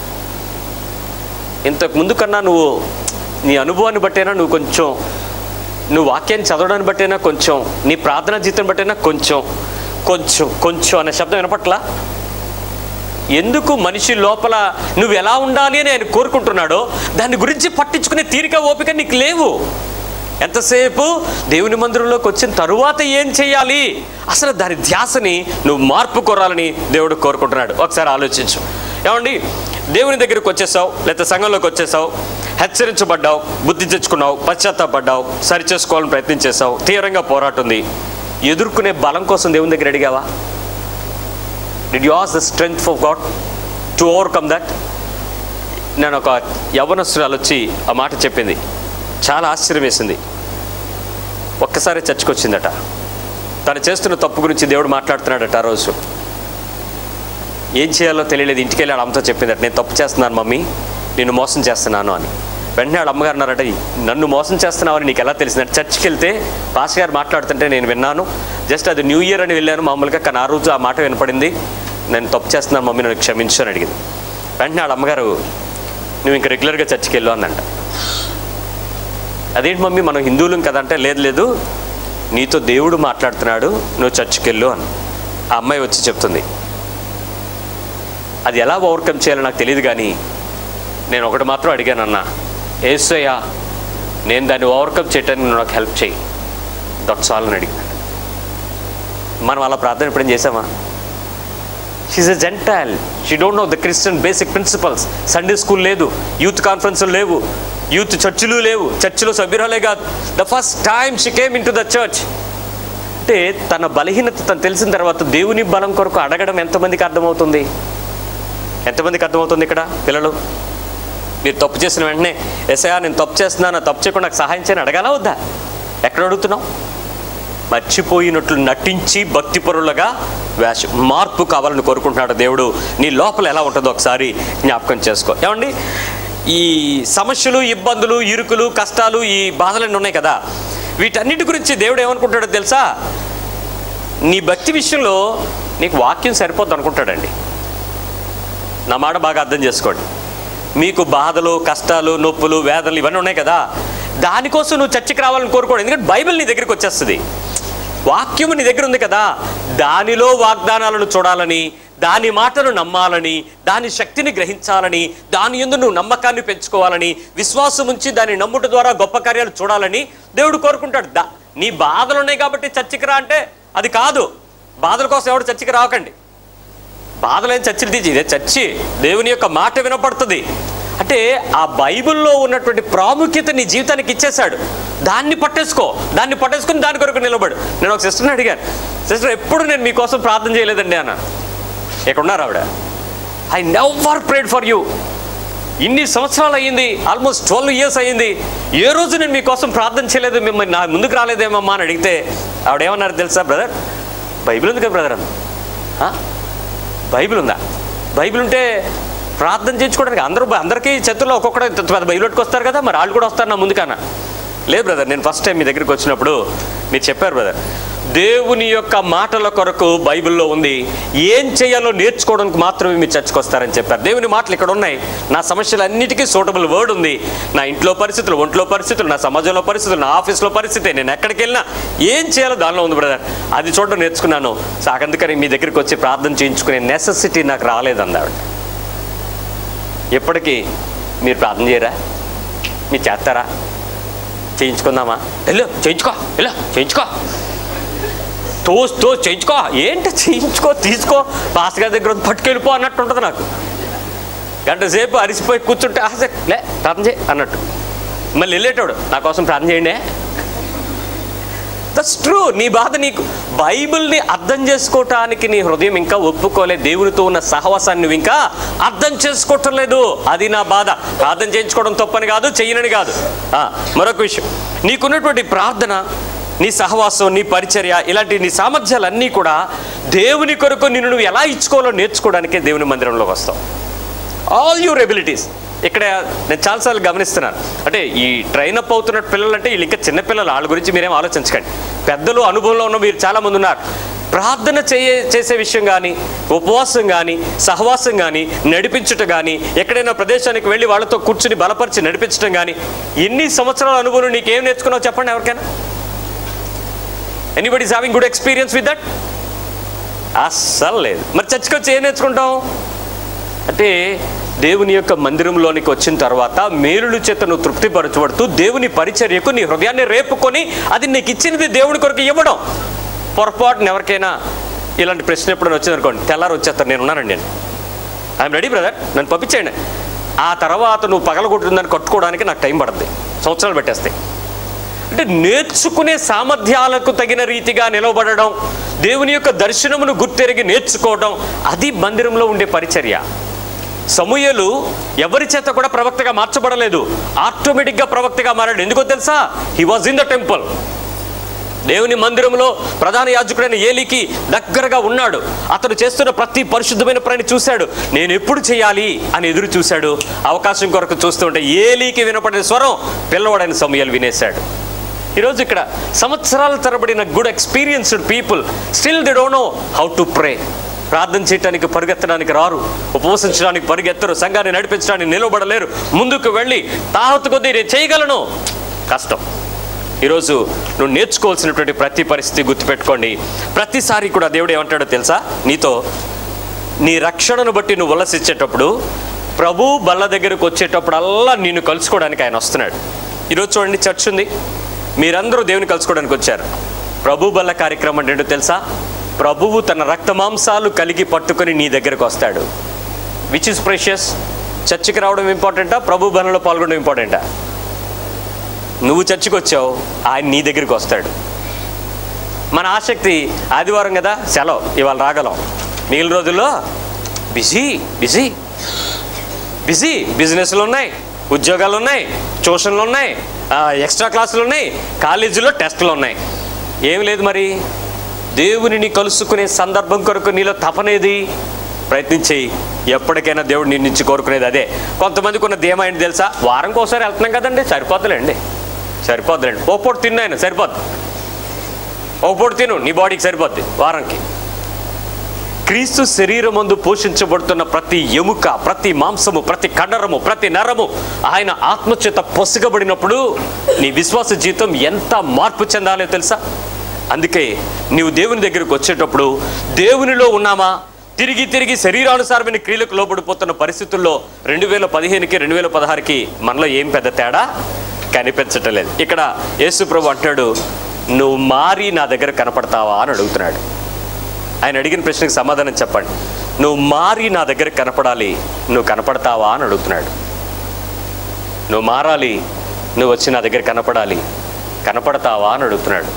ఇంతకు ముందు కన్నా నువ్వు నీ అనుభవాన్ని బట్టైనా నువ్వు కొంచెం నువ్వు వాక్యాన్ని చదవడాన్ని బట్టైనా కొంచెం నీ ప్రార్థనా జీవితం బట్టైనా కొంచెం కొంచెం కొంచెం అనే శబ్దం వినపట్లా ఎందుకు మనిషి లోపల నువ్వు ఎలా ఉండాలి అని ఆయన కోరుకుంటున్నాడో దాని గురించి పట్టించుకునే తీరిక ఓపిక నీకు లేవు ఎంతసేపు దేవుని మందిరంలోకి వచ్చిన తరువాత ఏం చేయాలి అసలు దాని ధ్యాసని నువ్వు మార్పు కోరాలని దేవుడు కోరుకుంటున్నాడు ఒకసారి ఆలోచించు ఏమండి దేవుని దగ్గరికి వచ్చేసావు లేకపోతే సంఘంలోకి వచ్చేసావు హెచ్చరించబడ్డావు బుద్ధి తెచ్చుకున్నావు పశ్చాత్తాపడ్డావు సరి చేసుకోవాలని ప్రయత్నం చేసావు తీవ్రంగా పోరాటం ఉంది ఎదుర్కొనే బలం కోసం దేవుని దగ్గర అడిగావా did you ask the strength of God to overcome that నేను ఒక యవనస్తురాలు వచ్చి ఆ మాట చెప్పింది చాలా ఆశ్చర్యం వేసింది ఒక్కసారి చర్చకొచ్చిందట తను చేస్తున్న తప్పు గురించి దేవుడు మాట్లాడుతున్నాడట ఆ రోజు ఏం చేయాలో తెలియలేదు ఇంటికి వెళ్ళి వాళ్ళ అమ్మతో చెప్పిందట నేను తప్పు చేస్తున్నాను మమ్మీ నేను మోసం చేస్తున్నాను అని వెంటనే వాళ్ళ అమ్మగారు అన్నారట నన్ను మోసం చేస్తున్నావని నీకు ఎలా తెలిసిందంటే చర్చికి వెళ్తే పాస్ గారు మాట్లాడుతుంటే నేను విన్నాను జస్ట్ అది న్యూ ఇయర్ అని వెళ్ళాను మామూలుగా కానీ ఆ రోజు ఆ మాట వినపడింది నేను తప్పు చేస్తున్నాను మమ్మీ నన్ను క్షమించు అని అడిగింది వెంటనే వాళ్ళ అమ్మగారు నువ్వు ఇంకా రెగ్యులర్గా చర్చికి వెళ్ళు అందంట అదేంటి మమ్మీ మనం హిందువులం కదంటే లేదు లేదు నీతో దేవుడు మాట్లాడుతున్నాడు నువ్వు చర్చికి వెళ్ళు అని ఆ అమ్మాయి వచ్చి చెప్తుంది అది ఎలా ఓవర్కమ్ చేయాలో నాకు తెలియదు కానీ నేను ఒకటి మాత్రం అడిగానన్నా ఏసయ్యా నేను దాన్ని ఓవర్కమ్ చేయటానికి నువ్వు నాకు హెల్ప్ చేయి దట్స్ ఆల్ అని అడిగినాడు మనం అలా ప్రార్థన ఎప్పుడేం చేసామా she a gentile she don't know the Christian basic principles Sunday school లేదు యూత్ కాన్ఫరెన్స్లు లేవు యూత్ చర్చిలు లేవు చర్చిలో సభ్యురాలే కాదు the first time she came into the church అంటే తన బలహీనత తను తెలిసిన తర్వాత దేవుని బలం కొరకు అడగడం ఎంతమందికి అర్థమవుతుంది ఎంతమందికి అర్థమవుతుంది ఇక్కడ పిల్లలు మీరు తప్పు చేసిన వెంటనే ఎస్ఐయా నేను తప్పు చేస్తున్నాను తప్పు చేయకుండా నాకు సహాయం చేయని అడగాల వద్దా ఎక్కడ అడుగుతున్నావు మర్చిపోయినట్లు నటించి భక్తిపరులుగా వేష మార్పు కావాలని కోరుకుంటున్నాడు దేవుడు నీ లోపల ఎలా ఉంటుందో ఒకసారి జ్ఞాపకం చేసుకో ఏమండి ఈ సమస్యలు ఇబ్బందులు ఇరుకులు కష్టాలు ఈ బాధలన్నీ ఉన్నాయి కదా వీటన్నిటి గురించి దేవుడు ఏమనుకుంటాడో తెలుసా నీ భక్తి విషయంలో నీకు వాక్యం సరిపోద్ది అనుకుంటాడండి నా మాట బాగా అర్థం చేసుకోండి మీకు బాధలు కష్టాలు నొప్పులు వేదనలు ఇవన్నీ ఉన్నాయి కదా దానికోసం నువ్వు చర్చకి రావాలని కోరుకోడు ఎందుకంటే బైబిల్ నీ దగ్గరికి వచ్చేస్తుంది వాక్యము నీ దగ్గర ఉంది కదా దానిలో వాగ్దానాలను చూడాలని దాని మాటను నమ్మాలని దాని శక్తిని గ్రహించాలని దాని ఎందు నువ్వు నమ్మకాన్ని పెంచుకోవాలని విశ్వాసం ఉంచి దాన్ని నమ్ముట ద్వారా గొప్ప కార్యాలు చూడాలని దేవుడు కోరుకుంటాడు దా నీ బాధలు ఉన్నాయి కాబట్టి చర్చికి రా అంటే అది కాదు బాధల కోసం ఎవడు చర్చికి రాకండి బాధలేని చర్చిలు తీసి ఇదే చర్చి దేవుని యొక్క మాట వినపడుతుంది అంటే ఆ బైబిల్లో ఉన్నటువంటి ప్రాముఖ్యత నీ జీవితానికి ఇచ్చేశాడు దాన్ని పట్టేసుకో దాన్ని పట్టేసుకుని దాని కొరకు నిలబడు నేను ఒక సిస్టర్ని అడిగాను సిస్టర్ ఎప్పుడు నేను మీకోసం ప్రార్థన చేయలేదండి అన్న ఇక్కడ ఉన్నారు ఆవిడ I never prayed for you ఇన్ని సంవత్సరాలు అయ్యింది ఆల్మోస్ట్ ట్వెల్వ్ ఇయర్స్ అయ్యింది ఏ రోజు నేను మీకోసం ప్రార్థన చేయలేదు మిమ్మల్ని నా ముందుకు రాలేదేమమ్మా అని అడిగితే ఆవిడ ఏమన్నారు తెలుసా బ్రదర్ బైబిల్ ఉంది కదా బ్రదర్ అన్న "ఆ? బైబిల్ ఉందా బైబిల్ ఉంటే ప్రార్థన చేయించుకోవడానికి అందరూ అందరికీ చేతుల్లో ఒక్కొక్కడు ఇంత పెద్ద బైబిల్ పట్టుకొస్తారు కదా మరి వాళ్ళు కూడా వస్తారు నా ముందుకన్నా లేదు బ్రదర్ నేను ఫస్ట్ టైం మీ దగ్గరికి వచ్చినప్పుడు మీరు చెప్పారు బ్రదర్ దేవుని యొక్క మాటల కొరకు బైబిల్లో ఉంది ఏం చేయాలో నేర్చుకోవడానికి మాత్రమే మీరు చర్చకు వస్తారని చెప్పారు దేవుని మాటలు ఇక్కడ ఉన్నాయి నా సమస్యలన్నిటికీ సూటబుల్ వర్డ్ ఉంది నా ఇంట్లో పరిస్థితులు ఒంట్లో పరిస్థితులు నా సమాజంలో పరిస్థితులు నా ఆఫీస్లో పరిస్థితి నేను ఎక్కడికి వెళ్ళినా ఏం చేయాలో దానిలో ఉంది బ్రదర్ అది చూడడం నేర్చుకున్నాను సో అందుకని మీ దగ్గరికి వచ్చి ప్రార్థన చేయించుకునే నెసెసిటీ నాకు రాలేదంది ఆవిడ ఎప్పటికీ మీరు ప్రార్థన చేయరా మీరు చేస్తారా చేయించుకుందామా వెళ్ళు చేయించుకో వెళ్ళు చేయించుకో తోసి తోసి చేయించుకో ఏంటి చేయించుకో తీసుకో పాస్ గారి దగ్గర ఉంది, పట్టుకెళ్ళిపో అన్నట్టు ఉంటుంది నాకు గంట సేపు అరిసిపోయి కూర్చుంటే ఆశ లే ప్రార్థన చేయి అన్నట్టు మళ్ళీ వెళ్ళేటోడు నా కోసం ప్రార్థన చేయండి దట్స్ ట్రూ నీ బాధ నీకు బైబిల్ని అర్థం చేసుకోవటానికి నీ హృదయం ఇంకా ఒప్పుకోలే దేవునితో ఉన్న సహవాసాన్ని నువ్వు ఇంకా అర్థం చేసుకోవటం లేదు అది నా బాధ ప్రార్థన చేయించుకోవడం తప్పని కాదు చెయ్యనని కాదు ఆ, మరొక విషయం నీకున్నటువంటి ప్రార్థన నీ సహవాసం నీ పరిచర్య ఇలాంటి నీ సామర్థ్యాలన్నీ కూడా దేవుని కొరకు నిన్ను నువ్వు ఎలా ఇచ్చుకోవాలో నేర్చుకోవడానికే దేవుని మందిరంలోకి వస్తావు ఆల్ యూర్ ఎబిలిటీస్ ఇక్కడ నేను చాలాసార్లు గమనిస్తున్నాను అంటే ఈ ట్రైన్ అప్ అవుతున్న పిల్లలు అంటే వీళ్ళు ఇంకా చిన్న పిల్లలు వాళ్ళ గురించి మీరేం ఆలోచించకండి పెద్దలు అనుభవంలో ఉన్న మీరు చాలామంది ఉన్నారు ప్రార్థన చేయ చేసే విషయం కానీ ఉపవాసం కానీ సహవాసం కానీ నడిపించటం కానీ ఎక్కడైనా ప్రదేశానికి వెళ్ళి వాళ్ళతో కూర్చుని బలపరిచి నడిపించడం కానీ ఎన్ని సంవత్సరాల అనుభవం నీకేం నేర్చుకున్నావు చెప్పండి ఎవరికైనా anybody is having good experience with that అస్సలు లేదు మరి చర్చకి వచ్చి ఏం నేర్చుకుంటాం అంటే దేవుని యొక్క మందిరంలోనికి వచ్చిన తర్వాత మేలుల చేత నువ్వు తృప్తిపరచబడుతూ దేవుని పరిచర్యకు నీ హృదయాన్ని రేపుకొని అది నీకు ఇచ్చినది దేవుని కొరకు ఇవ్వడం పొరపాటున ఎవరికైనా ఇలాంటి ప్రశ్న ఎప్పుడైనా వచ్చిందనుకోండి తెల్లారు వచ్చేస్తాను నేను ఉన్నానండి నేను ఐఎమ్ రెడీ బ్రదర్ నన్ను పంపించేయండి ఆ తర్వాత నువ్వు పగలగొట్టిందని కట్టుకోవడానికి నాకు టైం పడుతుంది సంవత్సరాలు పెట్టేస్తాయి అంటే నేర్చుకునే సామర్థ్యాలకు తగిన రీతిగా నిలబడడం దేవుని యొక్క దర్శనమును గుర్తెరిగి నేర్చుకోవడం అది మందిరంలో ఉండే పరిచర్య సమూయలు ఎవరి చేత కూడా ప్రవక్తగా మార్చబడలేదు ఆటోమేటిక్గా ప్రవక్తగా మారాడు ఎందుకో తెలుసా he was in the temple దేవుని మందిరంలో ప్రధాన యాజకుడైన ఏలికి దగ్గరగా ఉన్నాడు అతను చేస్తున్న ప్రతి పరిశుద్ధమైన పనిని చూశాడు నేను ఎప్పుడు చేయాలి అని ఎదురు చూశాడు అవకాశం కొరకు చూస్తుంటే ఏలీకి వినపడిన స్వరం పిల్లవాడైన సమయాలు వినేశాడు ఈరోజు ఇక్కడ సంవత్సరాల తరబడిన good experienced people still they don't know how to pray ప్రార్థన చేయడానికి పరిగెత్తడానికి రారు ఉపవసించడానికి పరిగెత్తరు సంఘాన్ని నడిపించడానికి నిలబడలేరు ముందుకు వెళ్ళి తాహతు కొద్దీ నేను చేయగలను కష్టం ఈరోజు నువ్వు నేర్చుకోవాల్సినటువంటి ప్రతి పరిస్థితి గుర్తుపెట్టుకోండి ప్రతిసారి కూడా దేవుడు ఏమంటాడో తెలుసా నీతో నీ రక్షణను బట్టి నువ్వు ఉల్లసించేటప్పుడు ప్రభు బల్ల దగ్గరకు వచ్చేటప్పుడల్లా నిన్ను కలుసుకోవడానికి ఆయన వస్తున్నాడు ఈరోజు చూడండి చర్చ్ ఉంది మీరందరూ దేవుని కలుసుకోవడానికి వచ్చారు ప్రభు బల్ల కార్యక్రమం అంటే ఏంటో తెలుసా ప్రభువు తన రక్త మాంసాలు కలిగి పట్టుకొని నీ దగ్గరకు వస్తాడు విచ్ ఇస్ ప్రెషియస్ చర్చికి రావడం ఇంపార్టెంటా ప్రభు బలలో పాల్గొనడం ఇంపార్టెంటా నువ్వు చర్చికి వచ్చావు ఆయన నీ దగ్గరికి వస్తాడు మన ఆసక్తి ఆదివారం కదా సెలవు ఇవాళ రాగలం మిగిలిన రోజుల్లో బిజీ బిజీ బిజీ బిజినెస్లు ఉన్నాయి ఉద్యోగాలు ఉన్నాయి ట్యూషన్లు ఉన్నాయి ఆ, ఎక్స్ట్రా క్లాసులు ఉన్నాయి కాలేజీలో టెస్టులు ఉన్నాయి ఏం లేదు మరి దేవునిని కలుసుకునే సందర్భం కొరకు నీలో తపనేది ప్రయత్నించేయి ఎప్పటికైనా దేవుడు నీ నుంచి కోరుకునేది అదే కొంతమందికి ఉన్న ధీమా ఏంటి తెలుసా వారంకి ఒకసారి వెళ్తున్నాం కదండి సరిపోతులేండి సరిపోద్దులేండి ఓ పూట తిన్నాయన సరిపోద్ది ఒక పూట తిను నీ బాడీకి సరిపోద్ది వారంకి క్రీస్తు శరీరం ముందు పోషించబడుతున్న ప్రతి ఎముక ప్రతి మాంసము ప్రతి కండరము ప్రతి నరము ఆయన ఆత్మచేత పొసగబడినప్పుడు నీ విశ్వాస జీవితం ఎంత మార్పు చెందాలో తెలుసా అందుకే నీవు దేవుని దగ్గరికి వచ్చేటప్పుడు దేవునిలో ఉన్నామా తిరిగి తిరిగి శరీరానుసారమైన క్రియలకు లోబడిపోతున్న పరిస్థితుల్లో రెండు వేల పదిహేనుకి రెండు వేల పదహారుకి మనలో ఏం పెద్ద తేడా కనిపించటం లేదు ఇక్కడ యేసుప్రభు అంటాడు నువ్వు మారి నా దగ్గర కనపడతావా అని అడుగుతున్నాడు ఆయన అడిగిన ప్రశ్నకు సమాధానం చెప్పండి నువ్వు మారి నా దగ్గర కనపడాలి నువ్వు కనపడతావా అని అడుగుతున్నాడు నువ్వు మారాలి నువ్వు వచ్చి నా దగ్గర కనపడాలి కనపడతావా అని అడుగుతున్నాడు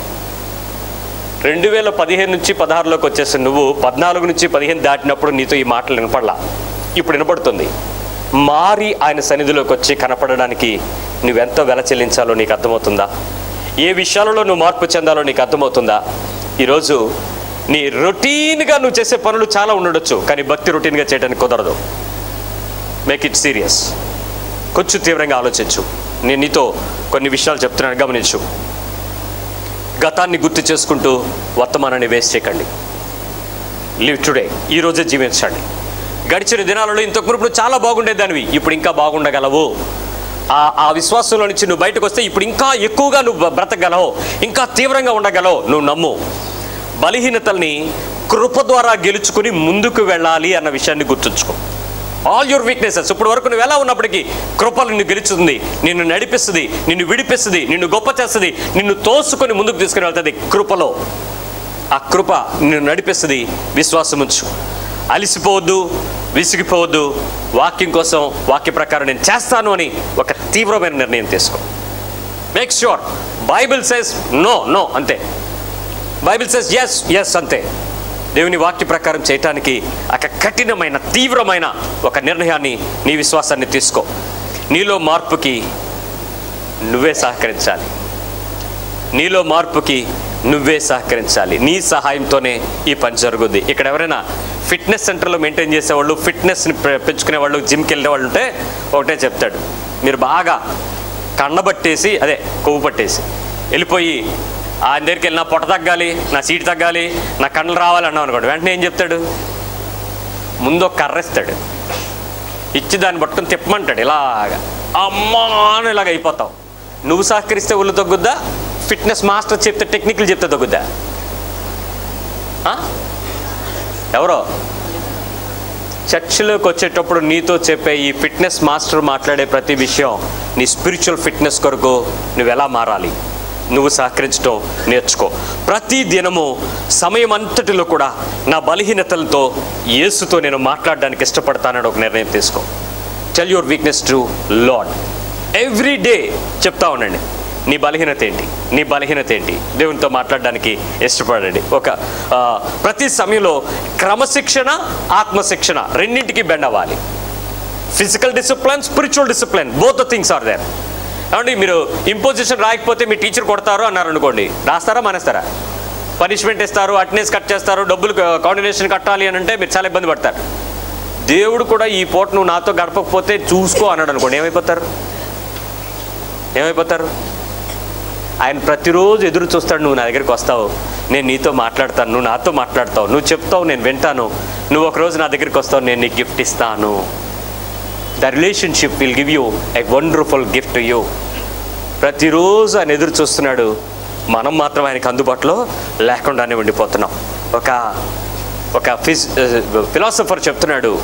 రెండు వేల పదిహేను నుంచి పదహారులోకి వచ్చేసి నువ్వు పద్నాలుగు నుంచి పదిహేను దాటినప్పుడు నీతో ఈ మాటలు వినపడలా ఇప్పుడు వినపడుతుంది మారి ఆయన సన్నిధిలోకి వచ్చి కనపడడానికి నువ్వెంత వెల చెల్లించాలో నీకు అర్థమవుతుందా ఏ విషయాలలో నువ్వు మార్పు చెందాలో నీకు అర్థమవుతుందా ఈరోజు నీ రొటీన్గా నువ్వు చేసే పనులు చాలా ఉండొచ్చు కానీ భక్తి రొటీన్గా చేయడానికి కుదరదు మేక్ ఇట్ సీరియస్ కొంచెం తీవ్రంగా ఆలోచించు నేను నీతో కొన్ని విషయాలు చెప్తున్నాను గమనించు గతాన్ని గుర్తు చేసుకుంటూ వర్తమానాన్ని వేస్ట్ చేయకండి లివ్ టుడే ఈరోజే జీవించండి గడిచిన దినాలలో ఇంతకు మునుపు నువ్వు చాలా బాగుండేదానివి ఇప్పుడు ఇంకా బాగుండగలవు ఆ ఆ విశ్వాసంలో నుంచి నువ్వు బయటకు వస్తే ఇప్పుడు ఇంకా ఎక్కువగా నువ్వు బ- బ్రతకగలవు ఇంకా తీవ్రంగా ఉండగలవు నువ్వు నమ్ము బలహీనతల్ని కృప ద్వారా గెలుచుకుని ముందుకు వెళ్ళాలి అన్న విషయాన్ని గుర్తుంచుకో ఆల్ యువర్ వీక్నెసెస్ ఇప్పుడు వరకు నువ్వు ఎలా ఉన్నప్పటికీ కృప నిన్ను గెలుచుతుంది నిన్ను నడిపిస్తుంది నిన్ను విడిపిస్తుంది నిన్ను గొప్ప చేస్తుంది నిన్ను తోసుకొని ముందుకు తీసుకుని వెళ్తుంది కృపలో ఆ కృప నిన్ను నడిపిస్తుంది విశ్వాసం ఉంచు అలిసిపోవద్దు విసిగిపోవద్దు వాక్యం కోసం వాక్య ప్రకారం నేను చేస్తాను అని ఒక తీవ్రమైన నిర్ణయం తీసుకో make sure Bible says no no అంతే బైబిల్ సెస్ ఎస్ ఎస్ అంతే దేవుని వాక్య ప్రకారం చేయటానికి ఒక కఠినమైన తీవ్రమైన ఒక నిర్ణయాన్ని నీ విశ్వాసాన్ని తీసుకో నీలో మార్పుకి నువ్వే సహకరించాలి నీలో మార్పుకి నువ్వే సహకరించాలి నీ సహాయంతోనే ఈ పని జరుగుద్ది ఇక్కడ ఎవరైనా ఫిట్నెస్ సెంటర్లో మెయింటైన్ చేసేవాళ్ళు ఫిట్నెస్ని పె- పెంచుకునే వాళ్ళు జిమ్కి వెళ్ళే వాళ్ళు ఉంటే ఒకటే చెప్తాడు మీరు బాగా కన్నబట్టేసి అదే కొవ్వు పట్టేసి వెళ్ళిపోయి ఆయన దగ్గరికి వెళ్ళి నా పొట్ట తగ్గాలి నా సీట్ తగ్గాలి నా కళ్ళు రావాలి అన్నాం అనుకోండి వెంటనే ఏం చెప్తాడు ముందు ఒక కర్ర ఇస్తాడు ఇచ్చి దాన్ని పట్టుకొని తిప్పమంటాడు ఇలాగా అమ్మా అని ఇలాగ అయిపోతావు నువ్వు సహకరిస్తే ఒళ్ళు తగ్గుద్దా ఫిట్నెస్ మాస్టర్ చెప్తే టెక్నిక్లు చెప్తే తగ్గుద్దా ఆ? ఎవరో చర్చిలోకి వచ్చేటప్పుడు నీతో చెప్పే ఈ ఫిట్నెస్ మాస్టర్ మాట్లాడే ప్రతి విషయం నీ స్పిరిచువల్ ఫిట్నెస్ కొరకు నువ్వు ఎలా మారాలి నువ్వు సహకరించడం నేర్చుకో ప్రతి దినము సమయం అంతటిలో కూడా నా బలహీనతలతో యేసుతో నేను మాట్లాడడానికి ఇష్టపడతానని ఒక నిర్ణయం తీసుకో tell your weakness to Lord every day చెప్తా ఉండండి నీ బలహీనత ఏంటి నీ బలహీనత ఏంటి దేవునితో మాట్లాడడానికి ఇష్టపడండి ఒక ఆ, ప్రతి సమయంలో క్రమశిక్షణ ఆత్మశిక్షణ రెండింటికి బెండ్ అవ్వాలి physical discipline spiritual discipline both things are there ఏమండి మీరు ఇంపోజిషన్ రాయకపోతే మీ టీచర్ కొడతారు అన్నారు అనుకోండి రాస్తారా మానేస్తారా పనిష్మెంట్ ఇస్తారు అటెండెన్స్ కట్ చేస్తారు డబ్బులు కాండినేషన్ కట్టాలి అని అంటే మీరు చాలా ఇబ్బంది పడతారు దేవుడు కూడా ఈ పూట నువ్వు నాతో గడపకపోతే చూసుకో అన్నాడు అనుకోండి ఏమైపోతారు ఏమైపోతారు ఆయన ప్రతిరోజు ఎదురు చూస్తాడు నువ్వు నా దగ్గరికి వస్తావు నేను నీతో మాట్లాడతాను నువ్వు నాతో మాట్లాడతావు నువ్వు చెప్తావు నేను వింటాను నువ్వు ఒకరోజు నా దగ్గరికి వస్తావు నేను నీకు గిఫ్ట్ ఇస్తాను the relationship will give you a wonderful gift you ప్రతిరోజు ఆయన ఎదురు చూస్తున్నాడు మనం మాత్రం ఆయనకు అందుబాటులో లేకుండానే ఉండిపోతున్నాం ఒక ఒక ఫిజ్ ఫిలాసఫర్ చెప్తున్నాడు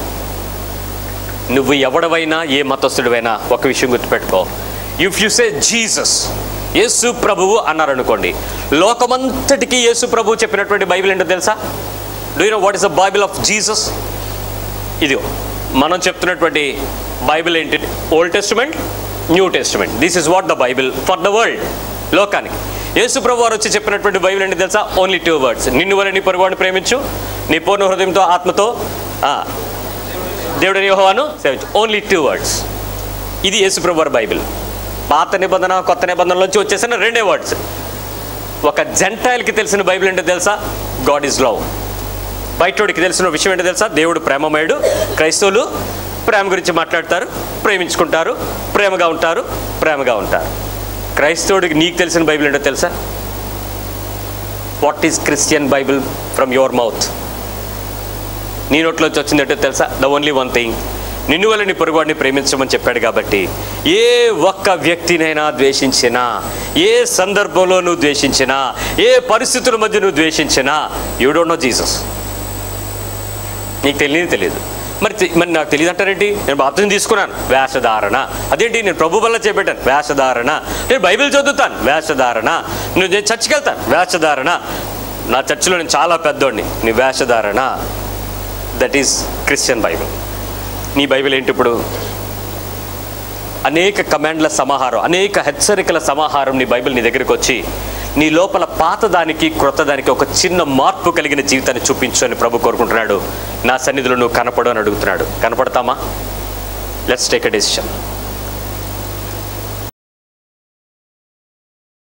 నువ్వు ఎవడవైనా ఏ మతస్థుడివైనా ఒక విషయం గుర్తుపెట్టుకో ఇఫ్ యు సే జీసస్ యేసు ప్రభువు అన్నారు అనుకోండి లోకమంతటికి యేసు ప్రభువు చెప్పినటువంటి బైబిల్ ఏంటో తెలుసా do you know what is the Bible of Jesus ఇదిగో మనం చెప్తున్నటువంటి బైబిల్ ఏంటి old testament new testament this is what the Bible for the world లోకానికి యేసు ప్రభు వారు వచ్చి చెప్పినటువంటి బైబిల్ ఏంటి తెలుసా ఓన్లీ టూ వర్డ్స్ నిన్ను వల్ల నీ పొరుగువాడిని ప్రేమించు నీ పూర్ణ హృదయంతో ఆత్మతో ఆ, దేవుడిని యోహోవాను సేవించు ఓన్లీ టూ వర్డ్స్ ఇది యేసుప్రభు వారి బైబిల్ పాత నిబంధన కొత్త నిబంధనలోంచి వచ్చేసిన రెండే వర్డ్స్ ఒక జెంటైల్కి తెలిసిన బైబిల్ ఏంటో తెలుసా గాడ్ ఈజ్ లవ్ బయటోడికి తెలిసిన విషయం ఏంటో తెలుసా దేవుడు ప్రేమమయుడు క్రైస్తవులు ప్రేమ గురించి మాట్లాడతారు ప్రేమించుకుంటారు ప్రేమగా ఉంటారు ప్రేమగా ఉంటారు క్రైస్తవుడికి నీకు తెలిసిన బైబిల్ ఏంటో తెలుసా what is Christian Bible from your mouth నీ నోట్లోంచి వచ్చింది ఏంటో తెలుసా ద ఓన్లీ వన్ థింగ్ నిన్ను వల్ల నీ పొరుగువాడిని ప్రేమించమని చెప్పాడు కాబట్టి ఏ ఒక్క వ్యక్తినైనా ద్వేషించినా ఏ సందర్భంలో నువ్వు ద్వేషించినా ఏ పరిస్థితుల మధ్య నువ్వు ద్వేషించినా యూ డోంట్ నో జీసస్ నీకు తెలియదు తెలియదు మరి తె- మరి నాకు తెలియదు అంటారేంటి నేను బాప్తిజం తీసుకున్నాను వేషధారణ అదేంటి నేను ప్రభు వల్ల చేపెట్టాను వేషధారణ నేను బైబిల్ చదువుతాను వేషధారణ నేను నేను చర్చికి వెళ్తాను వేషధారణ నా చర్చిలో నేను చాలా పెద్దోడిని నీ వేషధారణ దట్ ఈస్ క్రిస్టియన్ బైబిల్ నీ బైబిల్ ఏంటి ఇప్పుడు అనేక కమాండ్ల సమాహారం అనేక హెచ్చరికల సమాహారం నీ బైబిల్ నీ దగ్గరికి వచ్చి నీ లోపల పాతదానికి క్రొత్తదానికి ఒక చిన్న మార్పు కలిగిన జీవితాన్ని చూపించు అని ప్రభు కోరుకుంటున్నాడు నా సన్నిధిలో నువ్వు కనపడు అని అడుగుతున్నాడు కనపడతామా లెట్స్ టేక్ అ డెసిషన్